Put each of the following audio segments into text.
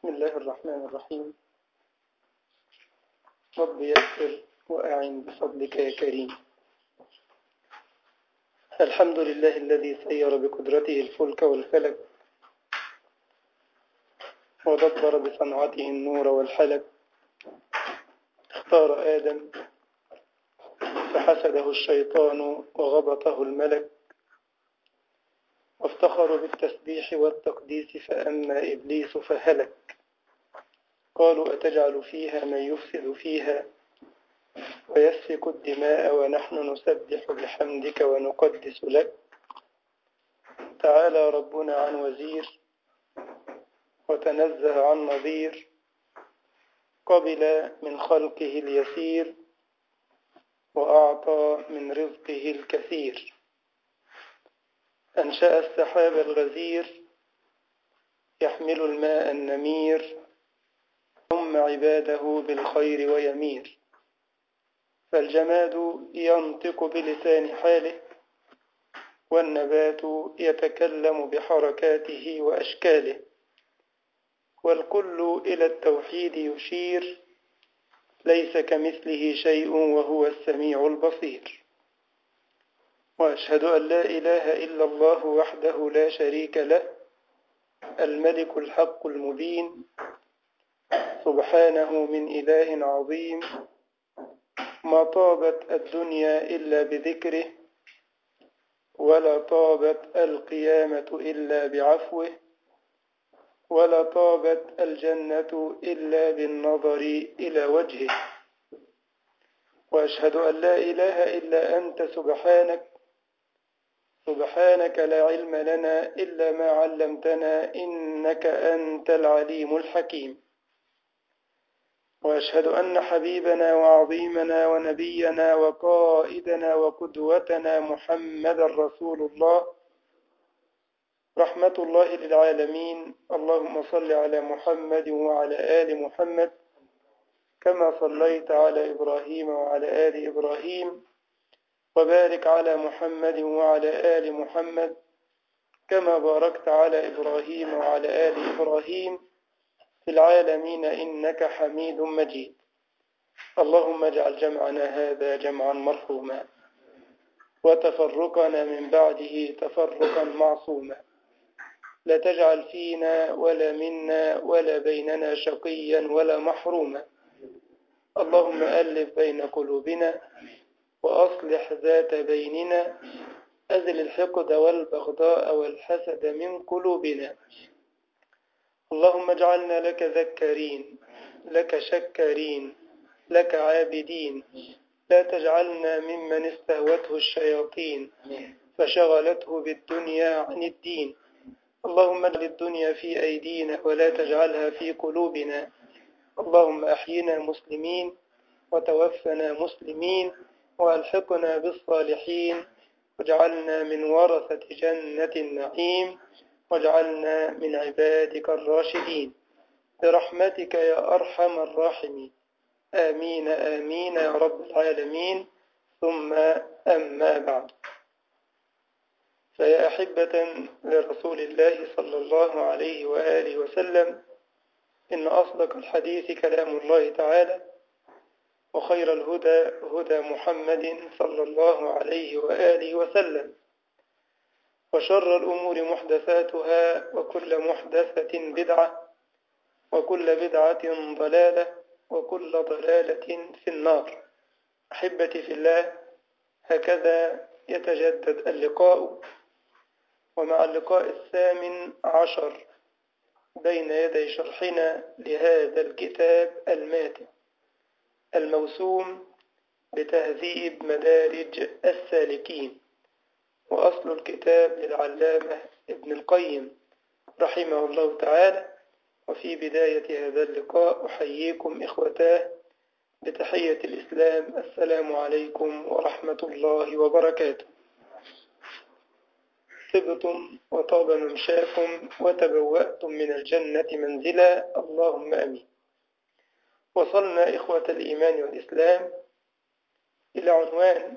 بسم الله الرحمن الرحيم رب يسر وأعن بفضلك يا كريم الحمد لله الذي سير بقدرته الفلك والفلك ودبر بصنعته النور والحلك اختار آدم فحسده الشيطان وغبطه الملك وافتخروا بالتسبيح والتقديس فأما إبليس فهلك قالوا أتجعل فيها من يفسد فيها ويسفك الدماء ونحن نسبح بحمدك ونقدس لك تعالى ربنا عن وزير وتنزه عن نظير قبل من خلقه اليسير وأعطى من رزقه الكثير أنشأ السحاب الغزير يحمل الماء النمير ثم عباده بالخير ويمير فالجماد ينطق بلسان حاله والنبات يتكلم بحركاته وأشكاله والكل إلى التوحيد يشير ليس كمثله شيء وهو السميع البصير وأشهد أن لا إله إلا الله وحده لا شريك له الملك الحق المبين سبحانه من إله عظيم ما طابت الدنيا إلا بذكره ولا طابت القيامة إلا بعفوه ولا طابت الجنة إلا بالنظر إلى وجهه وأشهد أن لا إله إلا أنت سبحانك سبحانك لا علم لنا إلا ما علمتنا إنك أنت العليم الحكيم وأشهد أن حبيبنا وعظيمنا ونبينا وقائدنا وقدوتنا محمد رسول الله رحمة الله للعالمين اللهم صل على محمد وعلى آل محمد كما صليت على إبراهيم وعلى آل إبراهيم وبارك على محمد وعلى آل محمد كما باركت على إبراهيم وعلى آل إبراهيم في العالمين إنك حميد مجيد اللهم اجعل جمعنا هذا جمعا مرحوما وتفرقنا من بعده تفرقا معصوما لا تجعل فينا ولا منا ولا بيننا شقيا ولا محروما اللهم ألف بين قلوبنا وأصلح ذات بيننا أزل الحقد والبغضاء والحسد من قلوبنا اللهم اجعلنا لك ذكرين لك شكرين لك عابدين لا تجعلنا ممن استهوته الشياطين فشغلته بالدنيا عن الدين اللهم اجعل الدنيا في أيدينا ولا تجعلها في قلوبنا اللهم أحينا مسلمين وتوفنا مسلمين وألحقنا بالصالحين واجعلنا من ورثة جنة النعيم واجعلنا من عبادك الراشدين برحمتك يا أرحم الراحمين آمين آمين يا رب العالمين ثم أما بعد فيا أحبة لرسول الله صلى الله عليه وآله وسلم إن أصدق الحديث كلام الله تعالى وخير الهدى هدى محمد صلى الله عليه وآله وسلم وشر الأمور محدثاتها وكل محدثة بدعة وكل بدعة ضلالة وكل ضلالة في النار أحبتي في الله هكذا يتجدد اللقاء ومع اللقاء الثامن عشر بين يدي شرحنا لهذا الكتاب الماتع الموسوم بتهذيب مدارج السالكين وأصل الكتاب للعلامة ابن القيم رحمه الله تعالى وفي بداية هذا اللقاء أحييكم إخوتاه بتحية الإسلام السلام عليكم ورحمة الله وبركاته طبتم وطاب ممشاكم وتبوأتم من الجنة منزلا اللهم أمين وصلنا إخوة الإيمان والإسلام إلى عنوان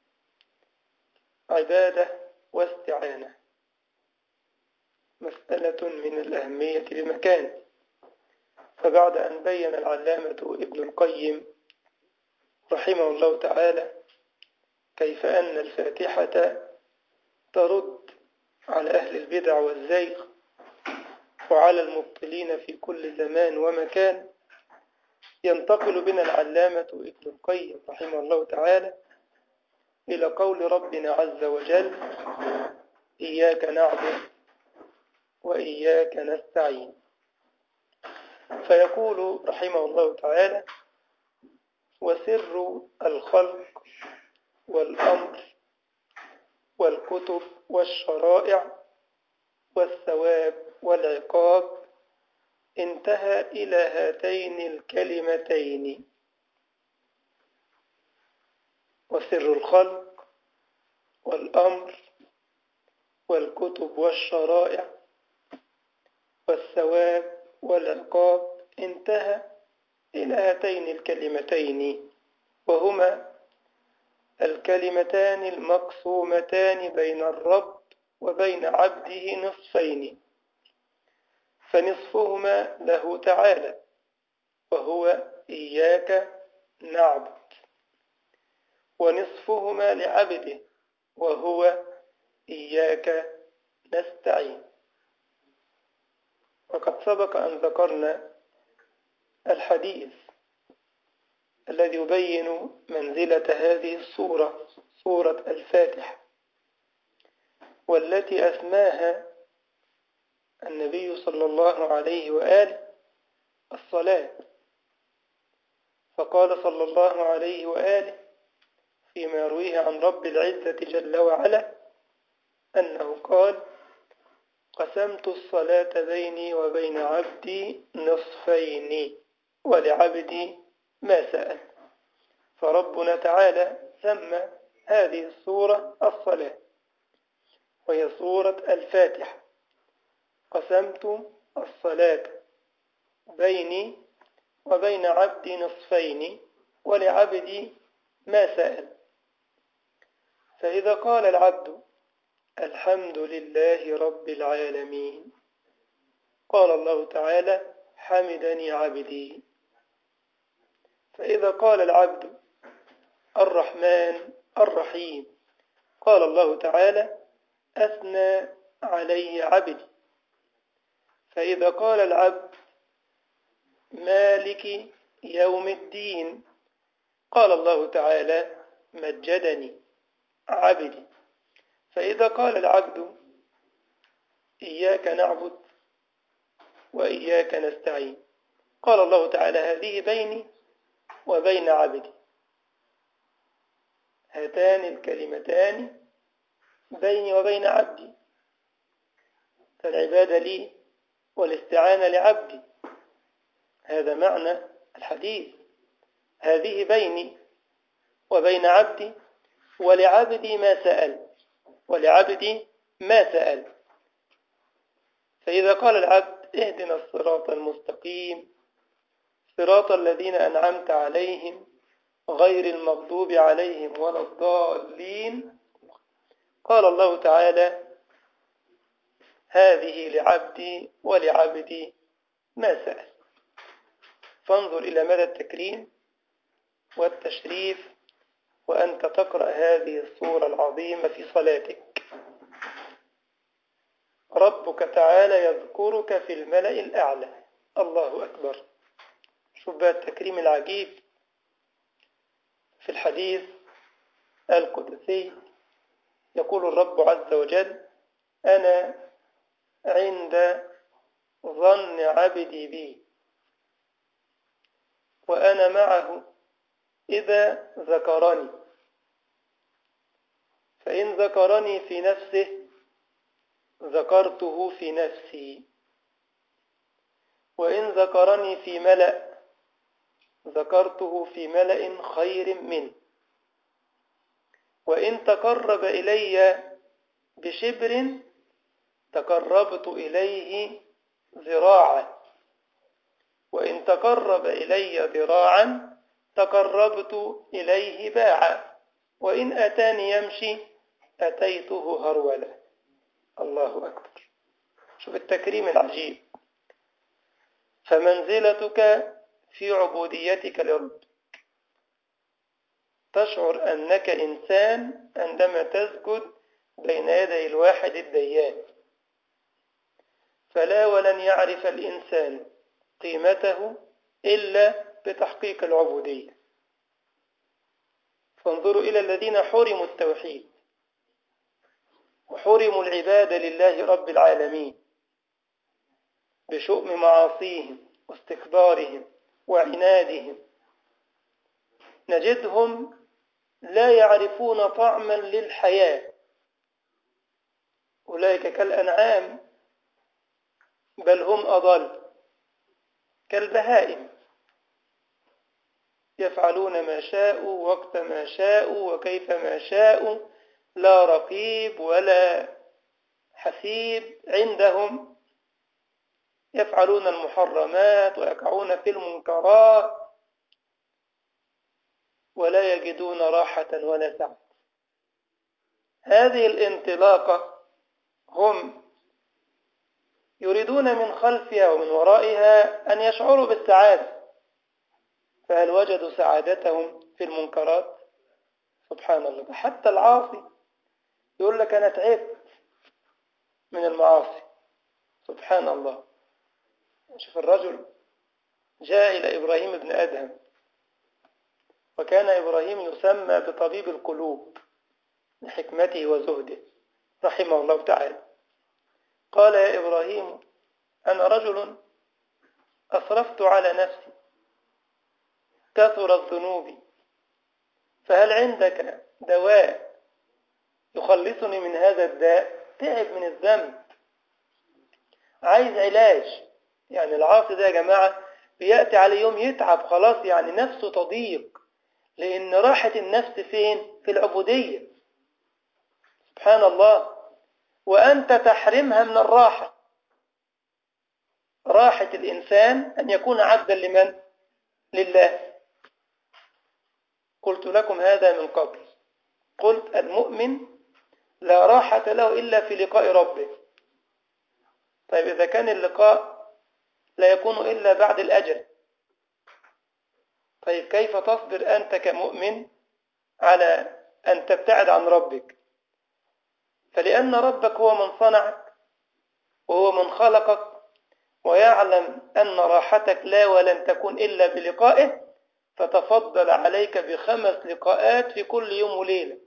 عبادة واستعانة مسألة من الأهمية بمكان فبعد أن بين العلامة ابن القيم رحمه الله تعالى كيف أن الفاتحة ترد على أهل البدع والزيغ وعلى المبطلين في كل زمان ومكان ينتقل بنا العلامة ابن القيم رحمه الله تعالى إلى قول ربنا عز وجل إياك نعبد وإياك نستعين فيقول رحمه الله تعالى وسر الخلق والأمر والكتب والشرائع والثواب والعقاب انتهى إلى هاتين الكلمتين وسر الخلق والأمر والكتب والشرائع والثواب والعقاب انتهى إلى هاتين الكلمتين وهما الكلمتان المقسومتان بين الرب وبين عبده نصفين فنصفهما له تعالى وهو إياك نعبد ونصفهما لعبده وهو إياك نستعين وقد سبق أن ذكرنا الحديث الذي يبين منزلة هذه الصورة صورة الفاتحة والتي أسماها النبي صلى الله عليه وآله الصلاة فقال صلى الله عليه وآله فيما يرويه عن رب العزة جل وعلا أنه قال قسمت الصلاة بيني وبين عبدي نصفين ولعبدي ما سأل فربنا تعالى سمى هذه الصورة الصلاة وهي صورة الفاتحة قسمت الصلاة بيني وبين عبدي نصفين ولعبدي ما سأل فإذا قال العبد الحمد لله رب العالمين قال الله تعالى حمدني عبدي فإذا قال العبد الرحمن الرحيم قال الله تعالى أثنى علي عبدي فإذا قال العبد مالك يوم الدين قال الله تعالى مجدني عبدي فإذا قال العبد إياك نعبد وإياك نستعين قال الله تعالى هذه بيني وبين عبدي هاتان الكلمتان بيني وبين عبدي فالعبادة لي والاستعانة لعبدي هذا معنى الحديث هذه بيني وبين عبدي ولعبدي ما سأل ولعبدي ما سأل فإذا قال العبد اهدنا الصراط المستقيم صراط الذين أنعمت عليهم غير المغضوب عليهم ولا الضالين قال الله تعالى هذه لعبدي ولعبدي ما سأل فانظر إلى مدى التكريم والتشريف وأنت تقرأ هذه الصورة العظيمة في صلاتك ربك تعالى يذكرك في الملأ الأعلى الله أكبر شوف بقى التكريم العجيب في الحديث القدسي يقول الرب عز وجل أنا عند ظن عبدي بي وأنا معه إذا ذكرني فإن ذكرني في نفسه ذكرته في نفسي وإن ذكرني في ملأ ذكرته في ملأ خير منه وإن تقرب إلي بشبر تقربت إليه ذراعا وإن تقرب إلي ذراعا تقربت إليه باعا وإن أتاني يمشي أتيته هرولا الله أكبر شوف التكريم العجيب فمنزلتك في عبوديتك لربك تشعر أنك إنسان عندما تسجد بين يدي الواحد الديان فلا ولن يعرف الإنسان قيمته إلا بتحقيق العبودية فانظروا إلى الذين حرموا التوحيد وحرموا العبادة لله رب العالمين بشؤم معاصيهم واستكبارهم وعنادهم نجدهم لا يعرفون طعما للحياة أولئك كالأنعام بل هم أضل كالبهائم يفعلون ما شاءوا وقت ما شاءوا وكيف ما شاءوا لا رقيب ولا حسيب عندهم يفعلون المحرمات ويقعون في المنكرات ولا يجدون راحة ولا سعة هذه الانطلاقة هم يريدون من خلفها ومن ورائها أن يشعروا بالسعادة فهل وجدوا سعادتهم في المنكرات سبحان الله حتى العاصي يقول لك أنا تعبت من المعاصي سبحان الله شوف الرجل جاء إلى إبراهيم بن أدهم وكان إبراهيم يسمى بطبيب القلوب لحكمته وزهده رحمه الله تعالى قال يا إبراهيم أنا رجل أسرفت على نفسي كثرت ذنوبي فهل عندك دواء يخلصني من هذا الداء تعب من الذنب عايز علاج يعني العاصي ده يا جماعة بيأتي على يوم يتعب خلاص يعني نفسه تضيق لأن راحة النفس فين في العبودية سبحان الله وأنت تحرمها من الراحة راحة الإنسان أن يكون عبدا لمن؟ لله قلت لكم هذا من قبل قلت المؤمن لا راحة له إلا في لقاء ربه طيب إذا كان اللقاء لا يكون إلا بعد الأجل طيب كيف تصبر أنت كمؤمن على أن تبتعد عن ربك فلأن ربك هو من صنعك وهو من خلقك ويعلم أن راحتك لا ولن تكون إلا بلقائه فتفضل عليك بخمس لقاءات في كل يوم وليلة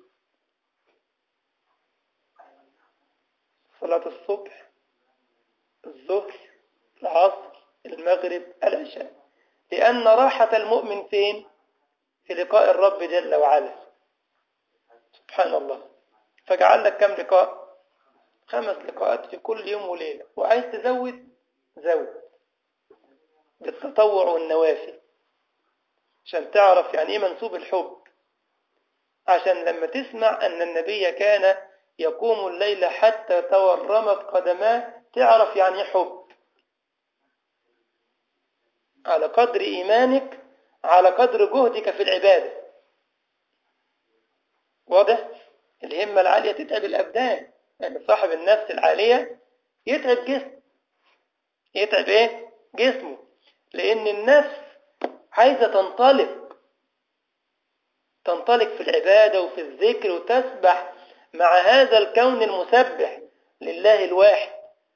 صلاة الصبح الظهر العصر المغرب العشاء لأن راحة المؤمن فين في لقاء الرب جل وعلا سبحان الله فجعل لك كم لقاء خمس لقاءات في كل يوم وليلة وعايز تزود زود بالتطوع والنوافل عشان تعرف يعني ايه منسوب الحب عشان لما تسمع أن النبي كان يقوم الليل حتى تورمت قدماه تعرف يعني ايه حب على قدر إيمانك على قدر جهدك في العبادة واضح؟ الهمة العالية تتعب الأبدان يعني صاحب النفس العالية يتعب جسم يتعب ايه؟ جسمه لأن النفس عايزة تنطلق تنطلق في العبادة وفي الذكر وتسبح مع هذا الكون المسبح لله الواحد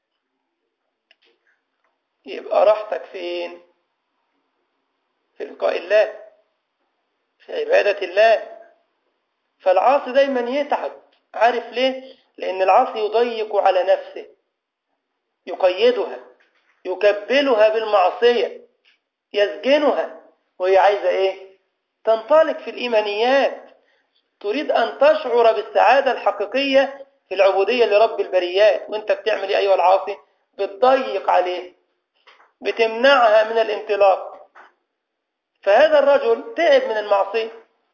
يبقى راحتك فين في لقاء الله في عبادة الله فالعاصي دايما يتعب عارف ليه لأن العاصي يضيق على نفسه يقيدها يكبلها بالمعصية يسجنها وهي عايزة ايه تنطلق في الإيمانيات تريد أن تشعر بالسعادة الحقيقية في العبودية لرب البريات وانت بتعمل ايه أيها العاصي بتضيق عليه بتمنعها من الانطلاق فهذا الرجل تعب من المعصية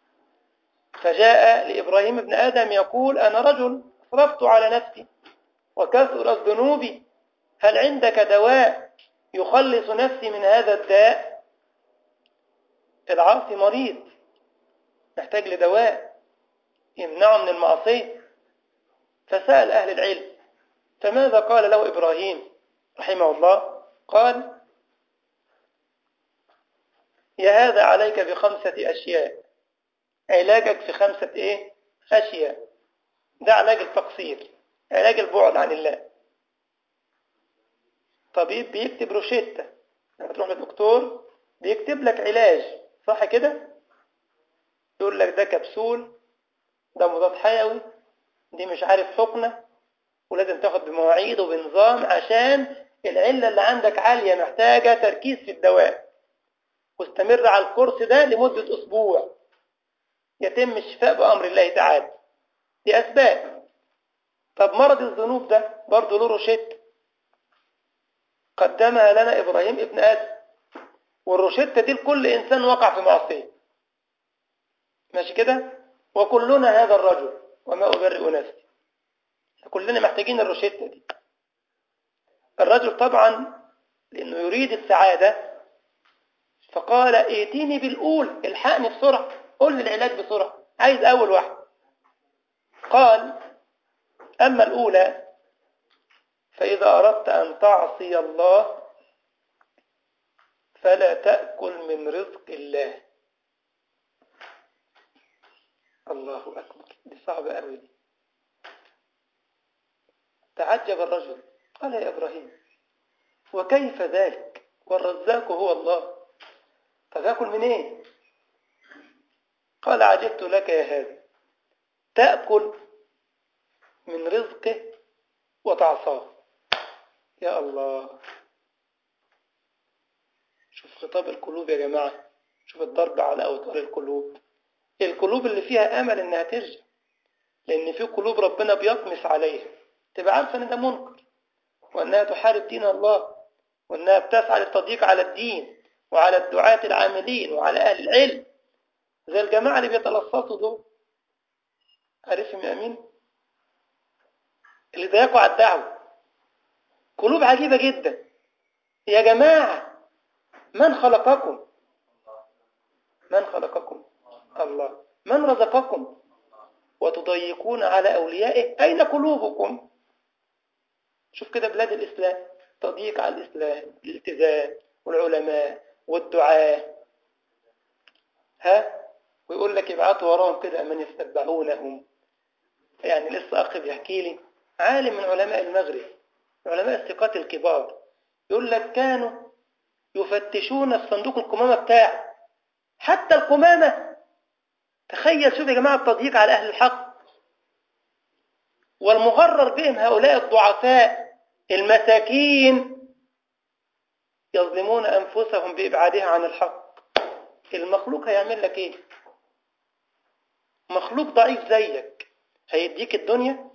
فجاء لإبراهيم ابن آدم يقول أنا رجل أسرفت على نفسي وكثرت ذنوبي هل عندك دواء يخلص نفسي من هذا الداء العاصي مريض محتاج لدواء يمنعه من المعصية فسأل أهل العلم فماذا قال له إبراهيم رحمه الله قال يا هذا عليك بخمسة أشياء علاجك في خمسة إيه أشياء ده علاج التقصير علاج البعد عن الله طبيب بيكتب روشتة لما تروح للدكتور بيكتب لك علاج صح كده يقول لك ده كبسول ده مضاد حيوي دي مش عارف حقنة ولازم تاخد بمواعيد وبنظام عشان العلة اللي عندك عالية محتاجة تركيز في الدواء واستمر على الكورس ده لمدة أسبوع يتم الشفاء بأمر الله تعالى دي أسباب طب مرض الذنوب ده برضه له روشته قدمها لنا إبراهيم ابن آدم والروشتة دي لكل إنسان وقع في معصية ماشي كده وكلنا هذا الرجل وما أبرئ نفسي كلنا محتاجين الروشتة دي الرجل طبعا لأنه يريد السعادة فقال ائتيني بالأول الحقني بسرعة قل لي العلاج بسرعة عايز أول واحد قال أما الأولى فإذا أردت أن تعصي الله فلا تأكل من رزق الله الله أكبر دي صعبة أوي دي تعجب الرجل قال يا إبراهيم وكيف ذلك والرزاق هو الله فتأكل منين إيه؟ قال عجبت لك يا هذا تأكل من رزقه وتعصاه يا الله شوف خطاب القلوب يا جماعة شوف الضرب على أوتار القلوب القلوب اللي فيها أمل إنها ترجع لأن في قلوب ربنا بيطمس عليها تبقى عارفة إن ده منكر وأنها تحارب دين الله وأنها بتسعى للتضييق على الدين وعلى الدعاة العاملين وعلى أهل العلم زي الجماعة اللي بيتلصصوا دول عارفهم يا أمين اللي ضيقوا على الدعوة قلوب عجيبة جدا يا جماعة من خلقكم من خلقكم الله من رزقكم وتضيقون على أوليائه أين قلوبكم شوف كده بلاد الإسلام تضييق على الإسلام الالتزام والعلماء والدعاء ها ويقول لك ابعتوا وراهم كده من يتبعونهم يعني لسه أخ بيحكي لي عالم من علماء المغرب علماء الثقات الكبار يقول لك كانوا يفتشون في صندوق القمامة بتاعه حتى القمامة تخيل شوف يا جماعة التضييق على أهل الحق والمغرر بهم هؤلاء الضعفاء المساكين يظلمون أنفسهم بإبعادها عن الحق المخلوق هيعمل لك إيه مخلوق ضعيف زيك هيديك الدنيا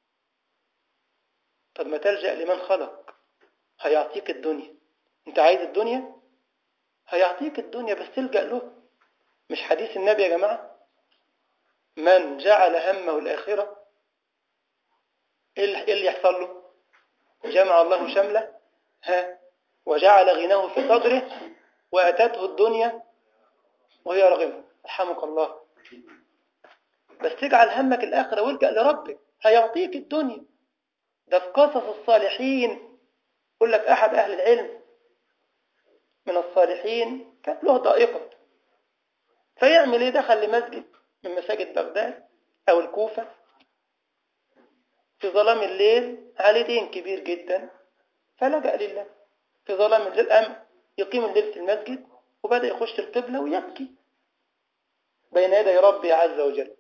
طب ما تلجأ لمن خلق هيعطيك الدنيا انت عايز الدنيا هيعطيك الدنيا بس تلجأ له مش حديث النبي يا جماعة من جعل همه الآخرة ايه اللي يحصل له جمع الله شمله ها وجعل غناه في صدره وأتته الدنيا وهي رغمه رحمك الله بس تجعل همك الآخرة والجأ لربك هيعطيك الدنيا ده في قصص الصالحين يقول لك أحد أهل العلم من الصالحين كانت له ضائقة فيعمل ايه دخل لمسجد من مساجد بغداد أو الكوفة في ظلام الليل عليه دين كبير جدا فلجأ لله في ظلام الليل أم يقيم الليل في المسجد وبدأ يخش القبلة ويبكي بين يدي ربي عز وجل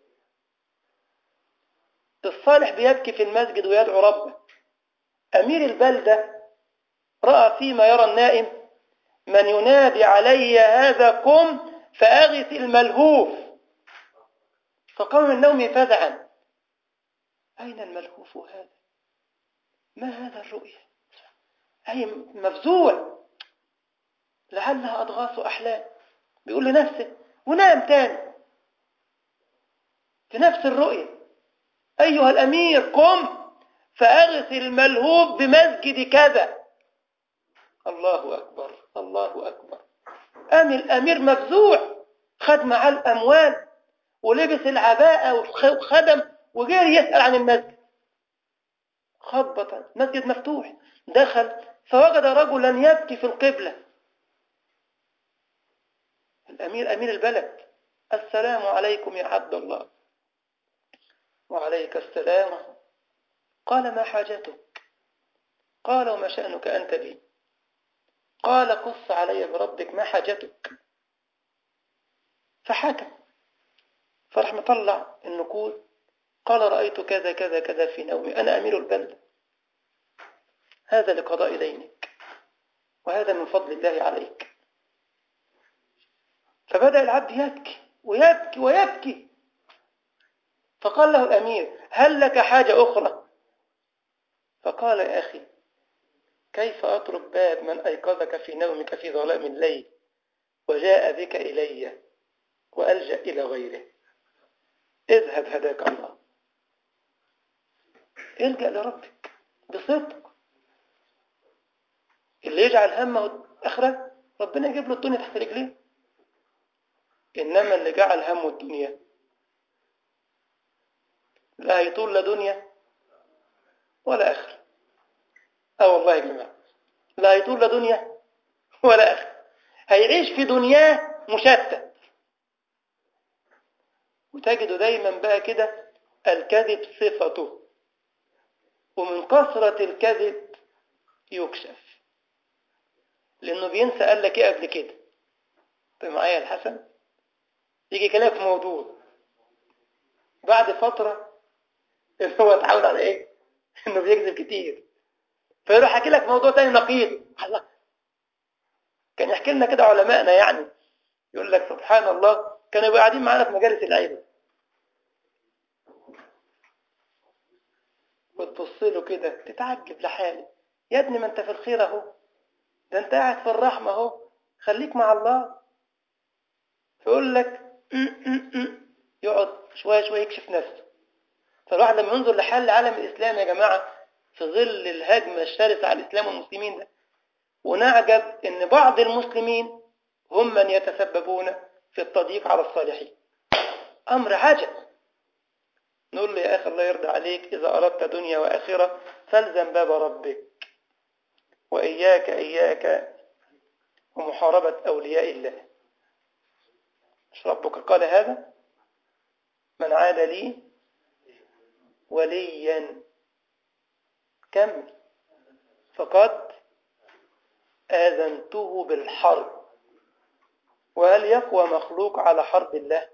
الصالح بيبكي في المسجد ويدعو ربه أمير البلدة رأى فيما يرى النائم من ينادي علي هذا قم فأغث الملهوف فقام من نومه فزعا أين الملهوف هذا ما هذا الرؤية أي مفزوع لعلها أضغاث أحلام بيقول لنفسه ونام تاني في نفس الرؤية أيها الأمير قم فأغث الملهوف بمسجد كذا الله أكبر الله أكبر قام الأمير مفزوع خد معاه الأموال ولبس العباءة وخدم وجري يسأل عن المسجد خبط مسجد مفتوح دخل فوجد رجلا يبكي في القبلة الأمير أمير البلد السلام عليكم يا عبد الله وعليك السلام قال ما حاجتك قال وما شأنك أنت بي قال قص علي بربك ما حاجتك فحكى فراح مطلع النقود قال رأيت كذا كذا كذا في نومي أنا أمير البلد هذا لقضاء دينك وهذا من فضل الله عليك فبدأ العبد يبكي ويبكي ويبكي فقال له الأمير هل لك حاجة أخرى فقال يا أخي كيف أترك باب من أيقظك في نومك في ظلام الليل وجاء بك إلي وألجأ إلى غيره اذهب هداك الله الجأ لربك بصدق اللي يجعل همه الآخرة ربنا يجيب له الدنيا تحت رجليه إنما اللي جعل همه الدنيا لا هيطول لا دنيا ولا آخرة اه والله يا جماعة لا هيطول لا دنيا ولا آخرة هيعيش في دنياه مشتت وتجده دايما بقى كده الكذب صفته ومن كثرة الكذب يكشف لأنه بينسى قال لك إيه قبل كده طيب معايا الحسن يجي يكلمك في موضوع بعد فترة إن هو اتعود على إيه؟ إنه بيكذب كتير فيروح يحكي لك موضوع تاني نقيض الله كان يحكي لنا كده علمائنا يعني يقول لك سبحان الله كانوا يبقوا قاعدين معانا في مجالس العلم وتبص له كده تتعجب لحالي يا ابني ما انت في الخير اهو ده انت قاعد في الرحمة اهو خليك مع الله فيقول لك يقعد شوية شوية يكشف نفسه فالواحد لما ينظر لحال العالم الإسلامي يا جماعة في ظل الهجمة الشرسة على الإسلام والمسلمين ده ونعجب أن بعض المسلمين هم من يتسببون في التضييق على الصالحين أمر عجب نقول له يا أخي الله يرضى عليك إذا أردت دنيا وآخرة فالزم باب ربك وإياك إياك ومحاربة أولياء الله مش ربك قال هذا من عاد لي وليا كمل فقد آذنته بالحرب وهل يقوى مخلوق على حرب الله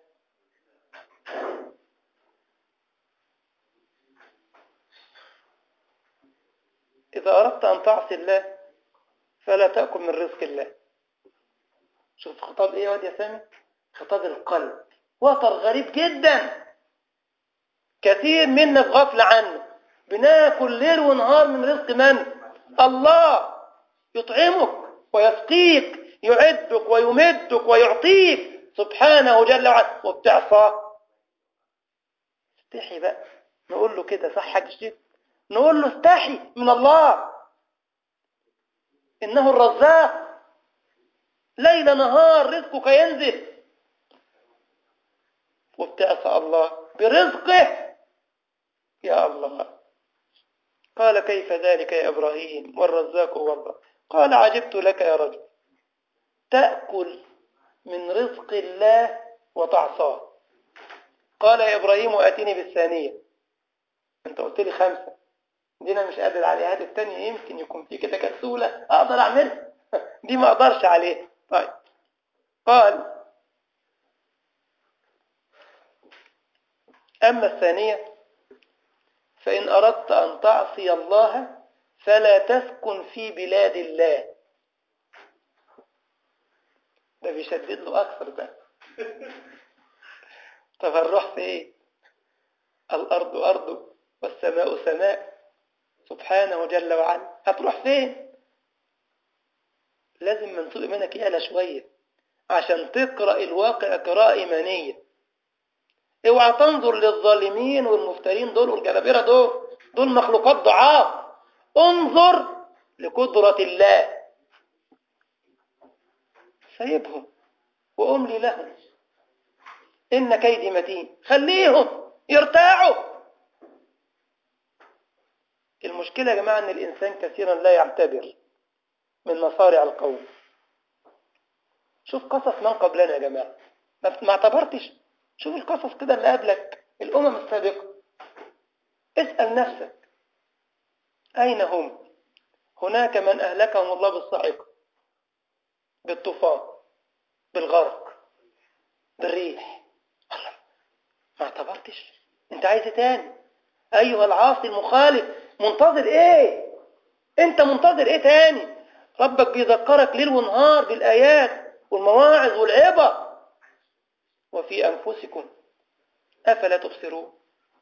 إذا أردت أن تعصي الله فلا تأكل من رزق الله شوف خطاب إيه يا واد يا سامي خطاب القلب وتر غريب جدا كثير منا في غفلة عنه بناكل ليل ونهار من رزق من الله يطعمك ويسقيك يعدك ويمدك ويعطيك سبحانه جل وعلا وبتعصاه استحي بقى نقول له كده صح حاج شيخ نقول له استحي من الله إنه الرزاق ليل نهار رزقك ينزل وبتعصى الله برزقه يا الله قال كيف ذلك يا إبراهيم والرزاق هو الله قال عجبت لك يا رجل تأكل من رزق الله وتعصاه قال يا إبراهيم وأتني بالثانية أنت قلت لي خمسة دي أنا مش قادر عليها هات الثانية يمكن يكون في كده كسولة أقدر أعملها دي ما أقدرش عليها طيب قال أما الثانية فإن أردت أن تعصي الله فلا تسكن في بلاد الله ده بيشدد له أكثر ده طب هنروح في إيه الأرض أرض والسماء سماء سبحانه جل وعلا هتروح فين لازم منسوق إيمانك يعلى شوية عشان تقرأ الواقع قراءة إيمانية اوعى تنظر للظالمين والمفترين دول والجلابرة دول دول مخلوقات ضعاف انظر لقدرة الله سيبهم وأملي لهم إن كيدي متين خليهم يرتاعوا المشكلة يا جماعة أن الإنسان كثيرا لا يعتبر من مصارع القوم شوف قصص من قبلنا يا جماعة ما اعتبرتش شوف القصص كده اللي قبلك الأمم السابقة اسأل نفسك أين هم هناك من أهلكهم الله بالصاعقة بالطوفان بالغرق بالريح ما اعتبرتش انت عايز ايه تاني ايها العاصي المخالف منتظر ايه انت منتظر ايه تاني ربك بيذكرك ليل ونهار بالايات والمواعظ والعبر وفي انفسكم افلا تبصرون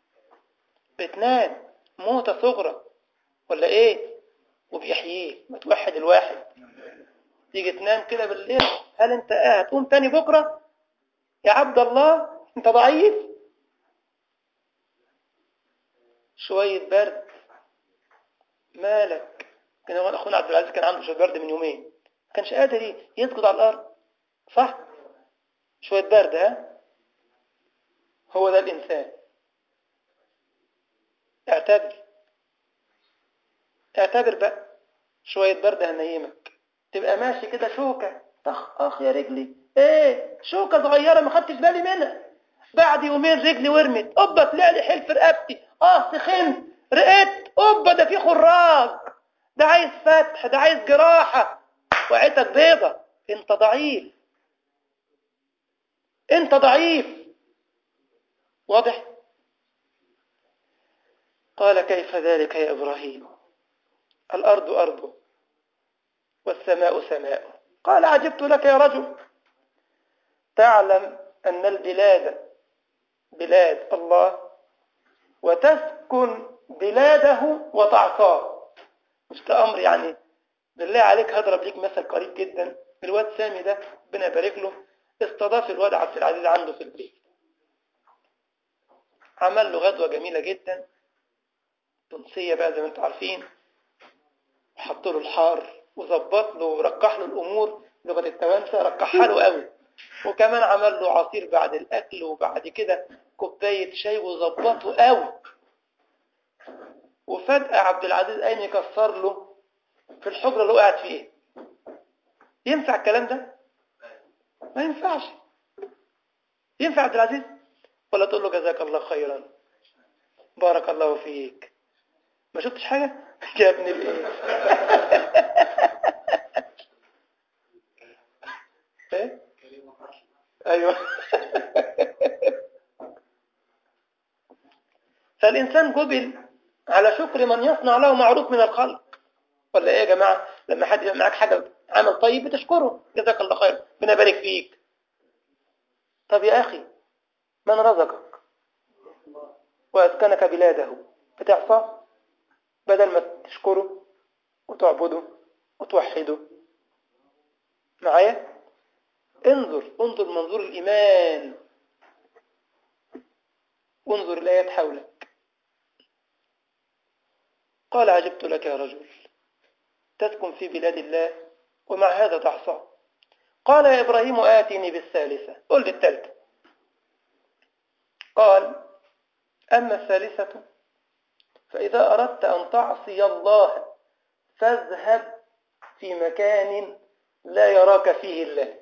بتنام موتة صغرى ولا ايه وبيحييه ما توحد الواحد تيجي تنام كده بالليل هل انت آه هتقوم تاني بكرة يا عبد الله انت ضعيف شوية برد مالك كان اخونا عبد العزيز كان عنده شوية برد من يومين ما كانش قادر يسجد على الارض صح شوية برد ها هو ده الانسان اعتبر اعتبر بقى شوية برد هنيمك تبقى ماشي كده شوكة طخ اخ يا رجلي ايه شوكة صغيرة ما خدتش بالي منها بعد يومين رجلي ورمت اوبا طلع لي حيل في رقبتي اه سخنت رقت اوبا ده في خراج ده عايز فتح ده عايز جراحة وعيتك بيضة انت ضعيف انت ضعيف واضح قال كيف ذلك يا إبراهيم الأرض أرضه والسماء سماء قال عجبت لك يا رجل تعلم أن البلاد بلاد الله وتسكن بلاده وتعصاه مش ده أمر يعني بالله عليك هضرب ليك مثل قريب جدا الواد سامي ده ربنا يبارك له استضاف الواد عبد العزيز عنده في البيت عمل له غدوة جميلة جدا تونسية بقى زي ما انتم عارفين وحط له الحار وظبط له ورقح له الأمور لغة التوانسة رقحها له قوي وكمان عمل له عصير بعد الأكل وبعد كده كوباية شاي وظبطه قوي وفجأة عبد العزيز قايم يكسر له في الحجرة اللي قاعد فيه ينفع الكلام ده؟ ما ينفعش ينفع عبد العزيز ولا تقول له جزاك الله خيرا بارك الله فيك ما شفتش حاجة يا ابن الايه ايه ايوه فالانسان جبل على شكر من يصنع له معروف من الخلق ولا ايه يا جماعه لما حد يبقى معاك حاجه عمل طيب بتشكره جزاك الله خير ربنا يبارك فيك طب يا اخي من رزقك واسكنك بلاده بتعصى بدل ما تشكره وتعبده وتوحده معايا انظر انظر منظور الإيمان وانظر الآيات حولك قال عجبت لك يا رجل تسكن في بلاد الله ومع هذا تعصى قال يا إبراهيم آتني بالثالثة قل للثالثة قال أما الثالثة فإذا أردت أن تعصي الله فاذهب في مكان لا يراك فيه الله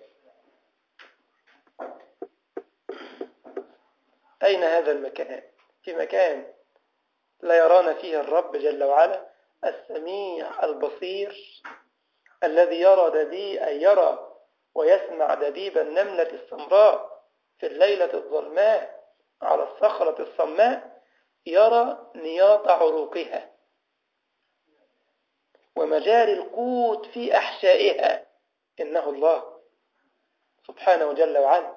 أين هذا المكان؟ في مكان لا يرانا فيه الرب جل وعلا السميع البصير الذي يرى دبي أن يرى ويسمع دبيب النملة السمراء في الليلة الظلماء على الصخرة الصماء يرى نياط عروقها ومجاري القوت في أحشائها إنه الله سبحانه جل وعلا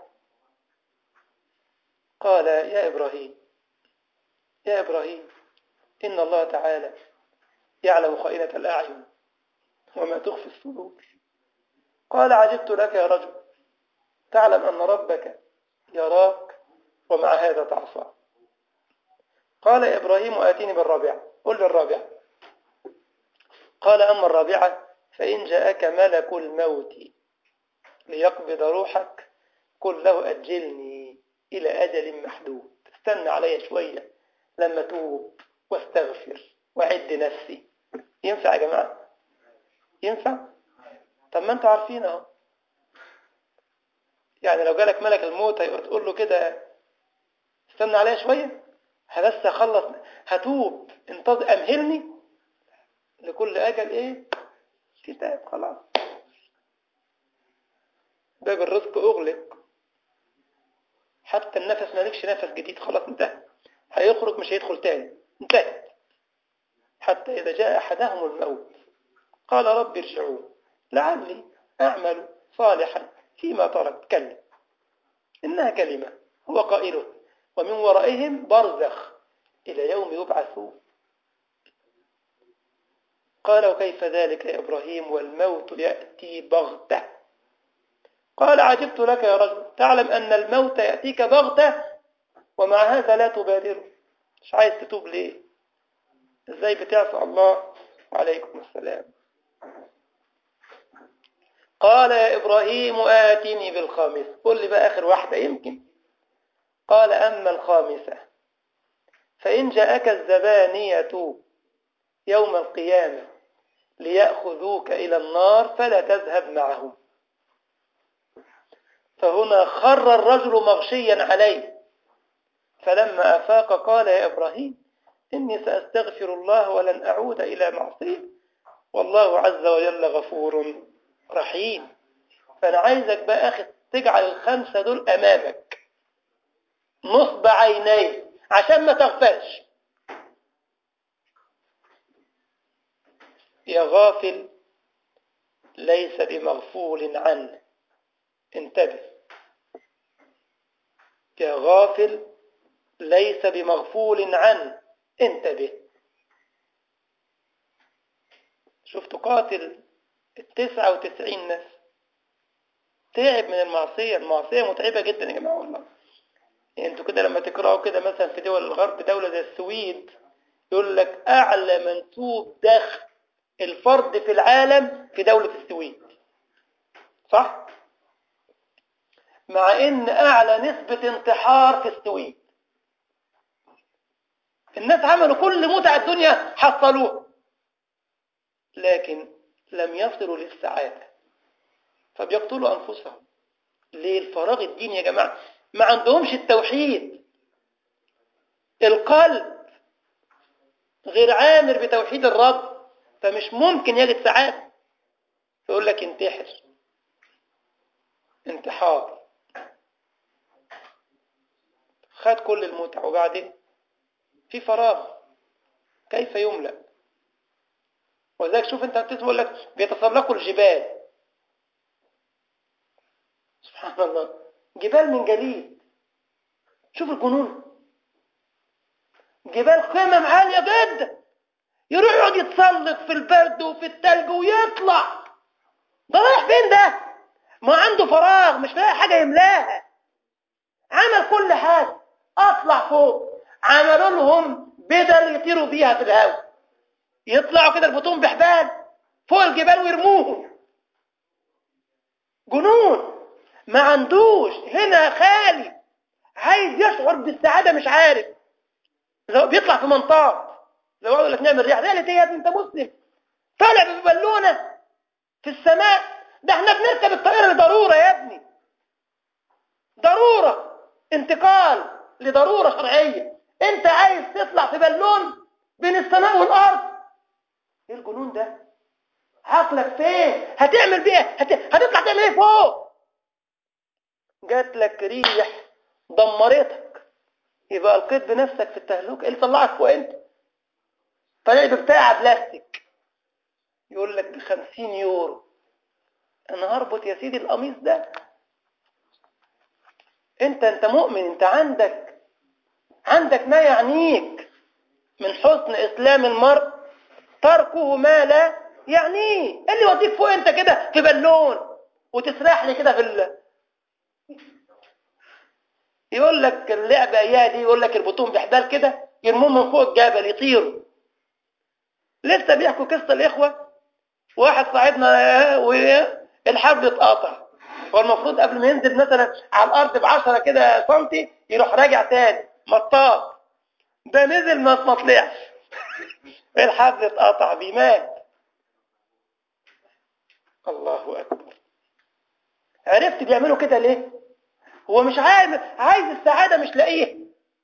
قال يا إبراهيم يا إبراهيم إن الله تعالى يعلم خائنة الأعين وما تخفي الصدور قال عجبت لك يا رجل تعلم أن ربك يراك ومع هذا تعصى قال يا إبراهيم آتيني بالرابعة قل للرابعة قال أما الرابعة فإن جاءك ملك الموت ليقبض روحك قل له أجلني إلى أجل محدود استنى علي شوية لما توب واستغفر وعد نفسي ينفع يا جماعة ينفع طب ما انتوا عارفين اهو يعني لو جالك ملك الموت تقول له كده استنى عليا شوية بس اخلص هتوب انتظر امهلني لكل اجل ايه كتاب خلاص باب الرزق اغلق حتى النفس مالكش نفس جديد خلاص انتهى هيخرج مش هيدخل تاني انتهت حتى إذا جاء أحدهم الموت قال رب ارجعون لعلي أعمل صالحا فيما ترك كلا إنها كلمة هو قائله ومن ورائهم برزخ إلى يوم يبعثون قال وكيف ذلك يا إبراهيم والموت يأتي بغتة قال عجبت لك يا رجل تعلم أن الموت يأتيك بغتة ومع هذا لا تبادره مش عايز تتوب ليه ازاي بتعصى الله وعليكم السلام قال يا إبراهيم آتني بالخامسة قل لي بقى آخر واحدة يمكن قال أما الخامسة فإن جاءك الزبانية يوم القيامة ليأخذوك إلى النار فلا تذهب معهم فهنا خر الرجل مغشيا عليه فلما أفاق قال يا إبراهيم إني سأستغفر الله ولن أعود إلى معصيه والله عز وجل غفور رحيم فأنا عايزك بقى أخي تجعل الخمسة دول أمامك نصب عيني عشان ما تغفلش يا غافل ليس بمغفول عنه انتبه يا غافل ليس بمغفول عنه انتبه شفت قاتل التسعة وتسعين نفس تعب من المعصية المعصية متعبة جدا يا جماعة والله يعني انتوا كده لما تقرأوا كده مثلا في دول الغرب دولة زي السويد يقول لك أعلى منسوب دخل الفرد في العالم في دولة السويد صح؟ مع ان أعلى نسبة انتحار في السويد الناس عملوا كل متع الدنيا حصلوه لكن لم يصلوا للسعادة فبيقتلوا أنفسهم ليه الفراغ الديني يا جماعة ما عندهمش التوحيد القلب غير عامر بتوحيد الرب فمش ممكن يجد سعادة يقول لك انتحر انتحار خد كل المتع وبعدين في فراغ كيف يملأ ولذلك شوف انت تقول لك بيتسلقوا الجبال سبحان الله جبال من جليد شوف الجنون جبال قمم عالية جدا يروح يقعد يتسلق في البرد وفي التلج ويطلع ده رايح فين ده ما عنده فراغ مش لاقي حاجة يملاها عمل كل حاجة اطلع فوق عملوا لهم بدل يطيروا بيها في الهواء يطلعوا كده البطون بحبال فوق الجبال ويرموهم جنون ما عندوش هنا خالي عايز يشعر بالسعادة مش عارف لو بيطلع في منطقة لو يقول لك نعمل رياح رياح ايه يا ابني انت مسلم طالع ببالونة في السماء ده احنا بنركب الطائرة لضرورة يا ابني ضرورة انتقال لضرورة شرعية انت عايز تطلع في بالون بين السماء والارض ايه الجنون ده عقلك فين هتعمل بيه هت... هتطلع تعمل ايه فوق جات لك ريح دمرتك يبقى القيت بنفسك في التهلكه اللي طلعك فوق انت طلع بتاع بلاستيك يقول لك ب 50 يورو انا هربط يا سيدي القميص ده انت انت مؤمن انت عندك عندك ما يعنيك من حسن اسلام المرء تركه ما لا يعنيه اللي يوديك فوق انت كده في بالون وتسرح لي كده في ال... يقول لك اللعبه اياها دي يقول لك البطون بحبال كده يرموهم من فوق الجبل يطيروا لسه بيحكوا قصه الاخوه واحد صاحبنا والحبل اتقطع هو المفروض قبل ما ينزل مثلا على الارض ب 10 كده سنتي يروح راجع تاني مطاط ده نزل ما طلعش الحبل اتقطع بيه مات الله اكبر عرفت بيعملوا كده ليه هو مش عايز عايز السعادة مش لاقيها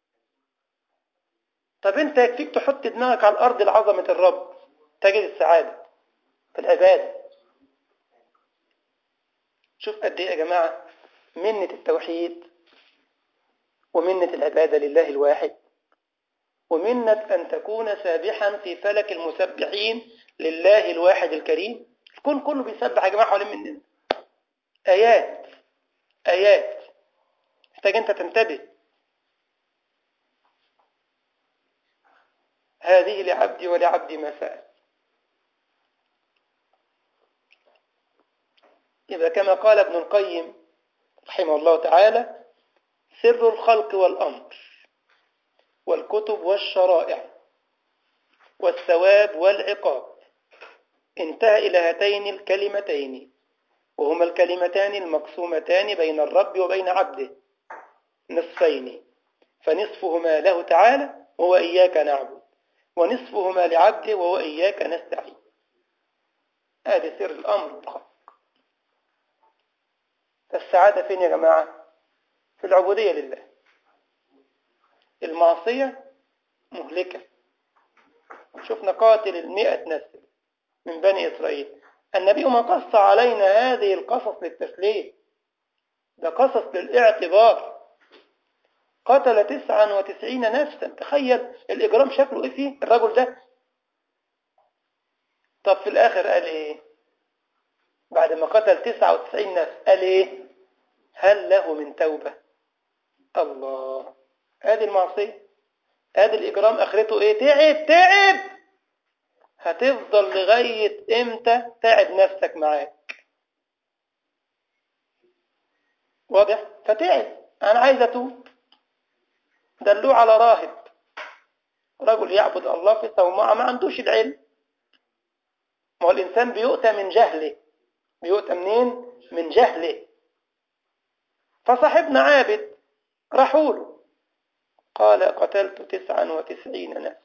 طب انت يكفيك تحط دماغك على الارض لعظمة الرب تجد السعادة في العبادة شوف قد ايه يا جماعة منة التوحيد ومنة العبادة لله الواحد ومنة أن تكون سابحا في فلك المسبحين لله الواحد الكريم الكون كله بيسبح يا جماعة حوالين مننا آيات آيات محتاج أنت تنتبه هذه لعبدي ولعبدي ما سأل إذا كما قال ابن القيم رحمه الله تعالى سر الخلق والأمر والكتب والشرائع والثواب والعقاب انتهى إلى هاتين الكلمتين وهما الكلمتان المقسومتان بين الرب وبين عبده نصفين فنصفهما له تعالى وهو إياك نعبد ونصفهما لعبده وهو إياك نستعين هذا سر الأمر والخلق فالسعادة فين يا جماعة في العبودية لله المعصية مهلكة شفنا قاتل المئة نسل من بني إسرائيل النبي ما قص علينا هذه القصص للتسليم ده قصص للاعتبار قتل تسعا وتسعين نفسا تخيل الإجرام شكله إيه فيه الرجل ده طب في الآخر قال إيه بعد ما قتل تسعة وتسعين نفس قال إيه هل له من توبة الله هذه المعصية هذا الإجرام آخرته إيه تعب تعب هتفضل لغاية إمتى تعب نفسك معاك واضح فتعب أنا عايز أتوب دلوه على راهب رجل يعبد الله في صومعة ما عندوش العلم ما هو الإنسان بيؤتى من جهله بيؤتى منين من جهله فصاحبنا عابد راحوا له قال قتلت تسعا وتسعين نفسا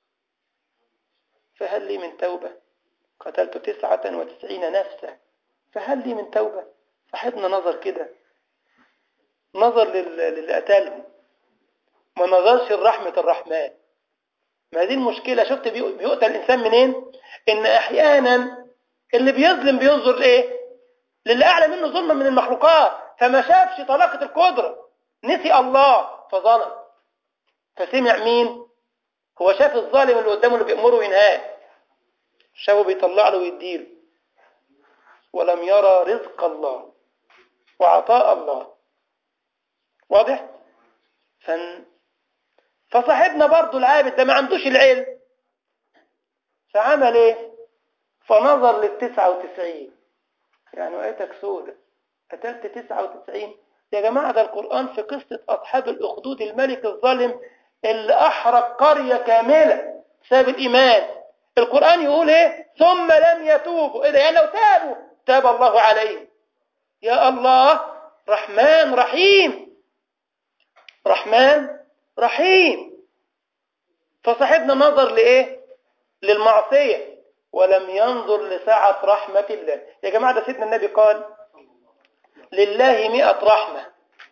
فهل لي من توبة قتلت تسعة وتسعين نفسا فهل لي من توبة صاحبنا نظر كده نظر للي قتلهم ما نظرش لرحمة الرحمن ما دي المشكلة شفت بيؤتى الإنسان منين إن أحيانا اللي بيظلم بينظر لإيه للي أعلى منه ظلما من المخلوقات فما شافش طلاقة القدرة نسي الله فظلم فسمع مين هو شاف الظالم اللي قدامه اللي بيأمره وينهاه شافه بيطلع له ويديله ولم يرى رزق الله وعطاء الله واضح فن... فصاحبنا برضو العابد ده ما عندوش العلم فعمل ايه فنظر للتسعة وتسعين يعني وقيتك سودة قتلت تسعة وتسعين يا جماعة ده القرآن في قصة أصحاب الأخدود الملك الظالم اللي أحرق قرية كاملة بسبب الإيمان القرآن يقول إيه ثم لم يتوبوا إيه ده يعني لو تابوا تاب الله عليهم يا الله رحمن رحيم رحمن رحيم فصاحبنا نظر لإيه للمعصية ولم ينظر لسعة رحمة الله يا جماعة ده سيدنا النبي قال لله مئة رحمة